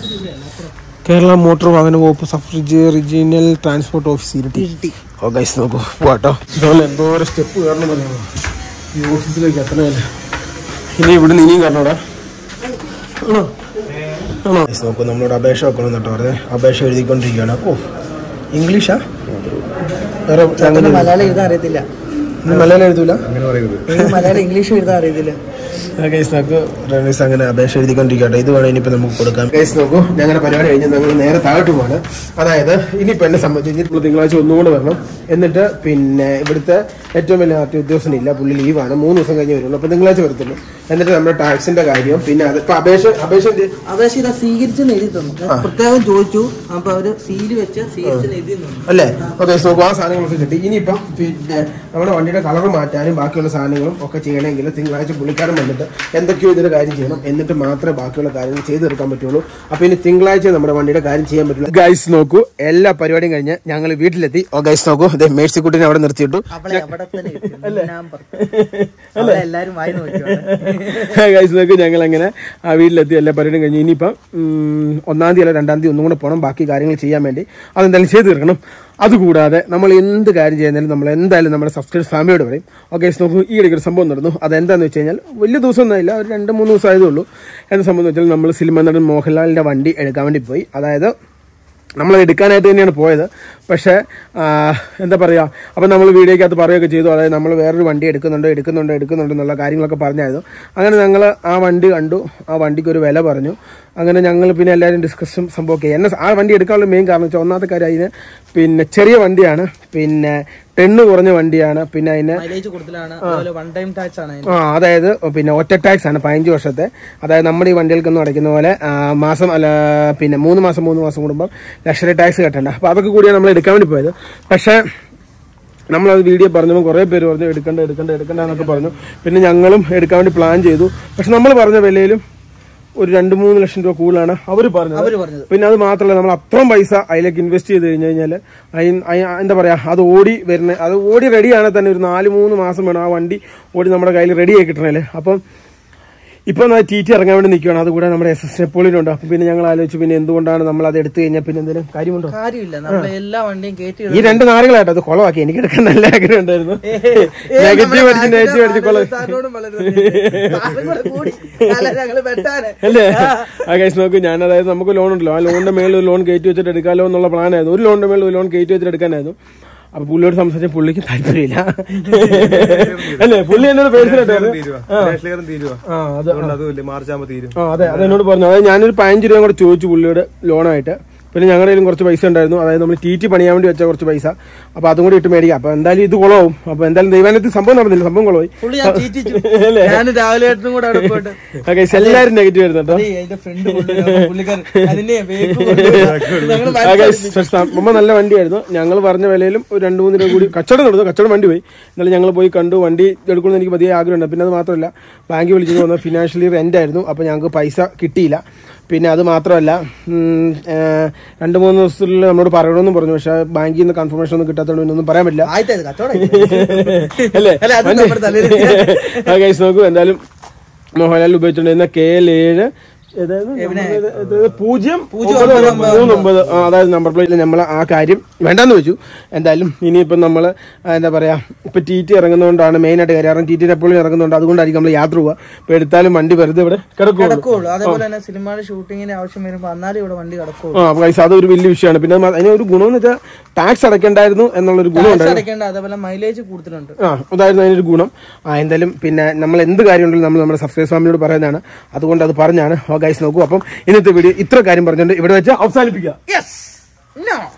കേരള മോട്ടോർ വാഹന വകുപ്പ് sub regional transport office Iritty okay നോക്കൂ പോട്ടോ ഇതുപോലെ എന്തോരം സ്റ്റെപ്പ് കയറണം പറയുമോ ഈ ഓഫീസിലേക്ക് എത്തണമല്ലേ ഇനി ഇവിടുന്ന് ഇനിയും കയറണോടാ ആണോ ആണോ Guys, നോക്കൂ നമ്മളോട് അപേക്ഷ വെക്കണം കേട്ടോ പറഞ്ഞത് അപേക്ഷ എഴുതിക്കൊണ്ടിരിക്കുകയാണ് ഓ ഇംഗ്ലീഷാ വേറെ language മലയാളം എഴുതാൻ അറിയത്തില്ല ഇന്ന് മലയാളം എഴുതൂല അങ്ങനെ പറയുന്നത് എനിക്ക് മലയാളം ഇംഗ്ലീഷ് എഴുതാൻ അറിയത്തില്ല ഗൈസ് നോക്കൂ റമീസ് അങ്ങനെ അപേക്ഷ എഴുതിക്കൊണ്ടിരിക്കട്ടെ ഇത് വേണം ഇനിയിപ്പോ നമുക്ക് കൊടുക്കാം ഗൈസ് നോക്കൂ ഞങ്ങളുടെ പരിപാടി കഴിഞ്ഞ് ഞങ്ങൾ നേരെ താഴോട്ട് പോവാണ് അതായത് ഇനിയിപ്പോ എന്നെ സംബന്ധിച്ച് നമ്മൾ തിങ്കളാഴ്ച ഒന്നുകൂടെ വരണം എന്നിട്ട് പിന്നെ ഇവിടുത്തെ ഏറ്റവും വലിയ ആർ ടി ഉദ്യോഗസ്ഥനില്ല പുള്ളി ലീവാണ് മൂന്ന് ദിവസം കഴിഞ്ഞ് വരുള്ളൂ അപ്പൊ തിങ്കളാഴ്ച വരത്തുള്ളൂ എന്നിട്ട് നമ്മുടെ ടാക്സിന്റെ കാര്യം പിന്നെ അത് ഇപ്പൊ അപേക്ഷ അപേക്ഷ എന്ത് ചെയ്യും? അപേക്ഷ ഇതാ സ്വീകരിച്ചെന്ന് എഴുതി തന്നു ഞാൻ പ്രത്യേകം ചോദിച്ചു അപ്പൊ അവര് സീല് വെച്ച് സ്വീകരിച്ചെന്ന് എഴുതി തന്നു അല്ലേ ഓക്കെ നോക്കൂ ആ സാധനങ്ങളൊക്കെ കിട്ടി ഇനിയിപ്പം പിന്നെ നമ്മുടെ വണ്ടിയുടെ കളർ മാറ്റാനും ബാക്കിയുള്ള സാധനങ്ങളും ഒക്കെ ചെയ്യണമെങ്കിൽ തിങ്കളാഴ്ച പുള്ളിക്കാരൻ വന്നിട്ട് എന്തൊക്കെയോ ഇതിന്റെ കാര്യം ചെയ്യണം എന്നിട്ട് മാത്രമേ ബാക്കിയുള്ള കാര്യങ്ങൾ ചെയ്തു തീർക്കാൻ പറ്റുള്ളൂ അപ്പൊ ഇനി തിങ്കളാഴ്ച നമ്മുടെ വണ്ടിയുടെ കാര്യം ചെയ്യാൻ പറ്റുള്ളൂ ഗൈസ് നോക്കൂ എല്ലാ പരിപാടിയും കഴിഞ്ഞ് ഞങ്ങൾ വീട്ടിലെത്തി ഓ ഗൈസ് നോക്കൂ അതെ മേഴ്സിക്കുട്ടിനെ അവിടെ നിർത്തിയിട്ടു അവളെ അവിടെ തന്നെ ഇരുത്തി. ഞാൻ പറഞ്ഞു. അവളെ എല്ലാരും വായി നോക്കിയാണ് ഗൈസ് നോക്കൂ ഞങ്ങൾ അങ്ങനെ ആ വീട്ടിലെത്തി എല്ലാ പരിപാടിയും കഴിഞ്ഞ് ഇനിയിപ്പം ഉം, ഒന്നാം തീയതി അല്ല രണ്ടാം തീയതി ഒന്നും കൂടെ പോകണം ബാക്കി കാര്യങ്ങൾ ചെയ്യാൻ വേണ്ടി അതെന്തായാലും ചെയ്തു തീർക്കണം അതുകൂടാതെ നമ്മൾ എന്ത് കാര്യം ചെയ്യുന്നതിലും നമ്മൾ എന്തായാലും നമ്മുടെ സബ്സ്ക്രൈബ് ഫാമിലിയോട് പറയും ഓക്കെ നോക്കൂ ഈ ഇടയ്ക്ക് ഒരു സംഭവം നടന്നു അതെന്താണെന്ന് വെച്ച് കഴിഞ്ഞാൽ വലിയ ദിവസമൊന്നുമില്ല ഒരു രണ്ട് മൂന്ന് ദിവസം ആയതേ ഉള്ളൂ എന്താ സംഭവം എന്ന് വെച്ചാൽ നമ്മൾ സിനിമ നടൻ മോഹൻലാലിൻ്റെ വണ്ടി എടുക്കാൻ വേണ്ടി പോയി അതായത് നമ്മളത് എടുക്കാനായിട്ട് തന്നെയാണ് പോയത് പക്ഷേ ആ, എന്താ പറയുക അപ്പം നമ്മൾ വീഡിയോക്കകത്ത് പറയുകയൊക്കെ ചെയ്തു അതായത് നമ്മൾ വേറൊരു വണ്ടി എടുക്കുന്നുണ്ട് എടുക്കുന്നുണ്ട് എടുക്കുന്നുണ്ട് എന്നുള്ള കാര്യങ്ങളൊക്കെ പറഞ്ഞായിരുന്നു അങ്ങനെ ഞങ്ങൾ ആ വണ്ടി കണ്ടു ആ വണ്ടിക്ക് ഒരു വില പറഞ്ഞു അങ്ങനെ ഞങ്ങൾ പിന്നെ എല്ലാവരും ഡിസ്കസും സംഭവമൊക്കെ എന്നെ ആ വണ്ടി എടുക്കാനുള്ള മെയിൻ കാരണം വെച്ചാൽ ഒന്നാമത്തെ കാര്യം അതിന് പിന്നെ ചെറിയ വണ്ടിയാണ് പിന്നെ ടെണ്ണ് കുറഞ്ഞ വണ്ടിയാണ് പിന്നെ അതിന് മൈലേജ് കൂടുതലാണ് അതുപോലെ വൺ ടൈം ടാക്സ് ആണ് അതിന്. ആ അതായത് പിന്നെ ഒറ്റ ടാക്സ് ആണ് പതിനഞ്ച് വർഷത്തെ അതായത് നമ്മുടെ ഈ വണ്ടികൾക്കൊന്നും അടയ്ക്കുന്ന പോലെ ആ, മാസം അല്ല പിന്നെ മൂന്ന് മാസം മൂന്ന് മാസം കൂടുമ്പോൾ ലക്ഷറി ടാക്സ് കെട്ടണ്ട അപ്പോൾ അതൊക്കെ കൂടിയാണ് നമ്മൾ എടുക്കാൻ വേണ്ടി പോയത് പക്ഷേ നമ്മളത് വീഡിയോ പറഞ്ഞപ്പോൾ കുറേ പേര് പറഞ്ഞു എടുക്കണ്ട എടുക്കണ്ട എടുക്കണ്ട എന്നൊക്കെ പറഞ്ഞു പിന്നെ ഞങ്ങളും എടുക്കാൻ വേണ്ടി പ്ലാൻ ചെയ്തു പക്ഷെ നമ്മൾ പറഞ്ഞ വിലയിലും ഒരു രണ്ട് മൂന്ന് ലക്ഷം രൂപ കൂടുതലാണ് അവർ പറഞ്ഞത് അവര് പറഞ്ഞത് പിന്നെ അത് മാത്രമല്ല നമ്മൾ അത്രയും പൈസ അതിലേക്ക് ഇൻവെസ്റ്റ് ചെയ്ത് കഴിഞ്ഞ് കഴിഞ്ഞാൽ എന്താ പറയാ അത് ഓടി വരുന്ന അത് ഓടി റെഡിയാണെങ്കിൽ തന്നെ ഒരു നാല് മൂന്ന് മാസം വേണം ആ വണ്ടി ഓടി നമ്മുടെ കയ്യിൽ റെഡി ആയി കിട്ടണല്ലേ അപ്പം ഇപ്പൊ ടി ടി ഇറങ്ങാൻ വേണ്ടി നിൽക്കുകയാണ് അതുകൂടെ നമ്മുടെ എസ് എസ് നെപ്പോളിനുണ്ട് അപ്പം പിന്നെ ഞങ്ങൾ ആലോചിച്ചു പിന്നെ എന്തുകൊണ്ടാണ് നമ്മൾ അത് എടുത്തു കഴിഞ്ഞാൽ പിന്നെ എന്തെങ്കിലും കാര്യമുണ്ടോ കാര്യമില്ല നമ്മളെ എല്ലാ വണ്ടിയും കയറ്റി ഈ രണ്ട് നാറുകളായിട്ട് അത് കുളമാക്കി എനിക്ക് എടുക്കാൻ നല്ല ആഗ്രഹം ഉണ്ടായിരുന്നു നെഗറ്റീവ് അടിച്ച് നെഗറ്റീവ് അടിച്ച് കുളം ഞങ്ങള് വെട്ടാന് അല്ലേ ആ കേസ് നോക്ക് ഞാൻ അതായത് നമുക്ക് ലോൺ ഉണ്ടല്ലോ ആ ലോണിന്റെ മേളിൽ ഒരു ലോൺ കയറ്റി വെച്ചിട്ട് എടുക്കാമല്ലോ എന്നുള്ള പ്ലാൻ ആയിരുന്നു ഒരു ലോണിന്റെ മേളിൽ ഒരു ലോൺ കയറ്റി വെച്ചിട്ട് എടുക്കാനായിരുന്നു അപ്പൊ പുള്ളിയോട് സംസാരിച്ച പുള്ളിക്ക് താല്പര്യമില്ല അല്ലേ പുള്ളി എന്നോട് പേഴ്സണായിട്ട് തീരുവ ക്ലിയറും തീരുവ ആ അത് അതുകൊണ്ട് അതുമില്ല മാർച്ച് ആകുമ്പോ തീരും ആ അതെ അത് എന്നോട് പറഞ്ഞു അതായത് ഞാനൊരു പതിനഞ്ച് രൂപ കൂടെ ചോദിച്ചു പുള്ളിയോട് ലോണായിട്ട് പിന്നെ ഞങ്ങളുടെ കയ്യിലും കുറച്ച് പൈസ ഉണ്ടായിരുന്നു അതായത് നമ്മൾ ടി ടി പണിയാൻ വേണ്ടി വെച്ച കുറച്ച് പൈസ അപ്പൊ അതും കൂടി ഇട്ട് മേടിക്കാം അപ്പൊ എന്തായാലും ഇത് കുളവും അപ്പൊ എന്തായാലും ദൈവാനത്തിൽ സംഭവം നടന്നില്ല സംഭവം കുളമായി പുള്ളി ഞാൻ ചീറ്റിച്ചു ഞാൻ രാവിലെ ഏട്ടനും കൂടെ അവിടെ പോയിട്ട് ഓക്കെ എല്ലാവരും നെഗറ്റീവ് ആയിരുന്നു കേട്ടോ അതേ, അതിന്റെ ഫ്രണ്ട് പുള്ളിക്കാരൻ അതിന്റെ വേക്ക് കൊണ്ടുപോയി ഞങ്ങള് ആ guys, first സംഭവം നല്ല വണ്ടിയായിരുന്നു ഞങ്ങൾ പറഞ്ഞ വിലയിലും ഒരു രണ്ട് മൂന്ന് രൂപ കൂടി കച്ചവടം നടന്നു കച്ചവടം വണ്ടി പോയി എന്നാലും ഞങ്ങൾ പോയി കണ്ടു വണ്ടി എടുക്കണമെന്ന് എനിക്ക് പതിയെ ആഗ്രഹമുണ്ട് പിന്നെ അത് മാത്രമല്ല ബാങ്കിൽ വിളിച്ചത് വന്ന ഫിനാൻഷ്യലി റെന്റ് ആയിരുന്നു അപ്പോൾ ഞങ്ങൾക്ക് പൈസ കിട്ടിയില്ല പിന്നെ അത് മാത്രമല്ല ഉം, ഏ, രണ്ട് മൂന്ന് ദിവസത്തിൽ നമ്മളോട് പറയണമെന്നും പറഞ്ഞു പക്ഷേ ബാങ്കിൽ നിന്ന് കൺഫർമേഷൻ ഒന്നും കിട്ടാത്തതുകൊണ്ട് പിന്നെ ഒന്നും പറയാൻ പറ്റില്ല ആദ്യത്തെ കച്ചവടം അല്ലേ അല്ല, അത് നമ്മുടെ തലയിൽ ആ ഗൈസ് നോക്കൂ എന്തായാലും മോഹൻലാൽ ഉപയോഗിച്ചിട്ടുണ്ടായിരുന്ന കെ എൽ ഏഴ് ഏതായിരുന്നു number ഏത്? ഇത് പൂജ്യം ഒമ്പത് ഒമ്പത് മൂന്ന് ഒമ്പത് ആ, അതായത് നമ്പർ പ്ലേറ്റിൽ നമ്മൾ ആ കാര്യം വേണ്ടെന്ന് വെച്ചു എന്തായാലും ഇനിയിപ്പം നമ്മൾ എന്താ പറയാ ഇപ്പൊ ടി ടി ഇറങ്ങുന്നതുകൊണ്ടാണ് മെയിൻ ആയിട്ട് കാര്യം കാരണം ടി ടി എപ്പോഴും ഇറങ്ങുന്നതുകൊണ്ട് അതുകൊണ്ടായിരിക്കും നമ്മൾ യാത്ര പോവുക ഇപ്പൊ എടുത്താലും വണ്ടി വെറുതെ ഇവിടെ കിടക്കുള്ളൂ കിടക്കുള്ളൂ അതേപോലെ തന്നെ സിനിമയുടെ ഷൂട്ടിങ്ങിന് ആവശ്യം വരുമ്പോ എന്നാലും ഇവിടെ വണ്ടി കിടക്കുള്ളൂ ആ അപ്പൊ guys, അതൊരു വലിയ വിഷയമാണ് പിന്നെ അത് അതിന് ഒരു ഗുണമെന്ന് വെച്ചാൽ ടാക്സ് അടയ്ക്കേണ്ടായിരുന്നു എന്നുള്ളൊരു ഗുണം ടാക്സ് അടയ്ക്കേണ്ട അതേപോലെ മൈലേജ് കൂടുതലുണ്ട് ആ അതായിരുന്നു അതിനൊരു ഗുണം ആ എന്തായാലും പിന്നെ നമ്മൾ എന്ത് കാര്യം ഉണ്ടെങ്കിലും നമ്മൾ നമ്മുടെ സബ്സ്ക്രൈബ് ഫാമിലിയോട് പറയുന്നതാണ് അതുകൊണ്ട് അത് പറഞ്ഞാണ് ഓ ഗൈസ് നോക്കൂ അപ്പം ഇന്നത്തെ വീഡിയോ ഇത്ര കാര്യം പറഞ്ഞുകൊണ്ട് ഇവിടെ വെച്ച് അവസാനിപ്പിക്കുക യെസ് നോ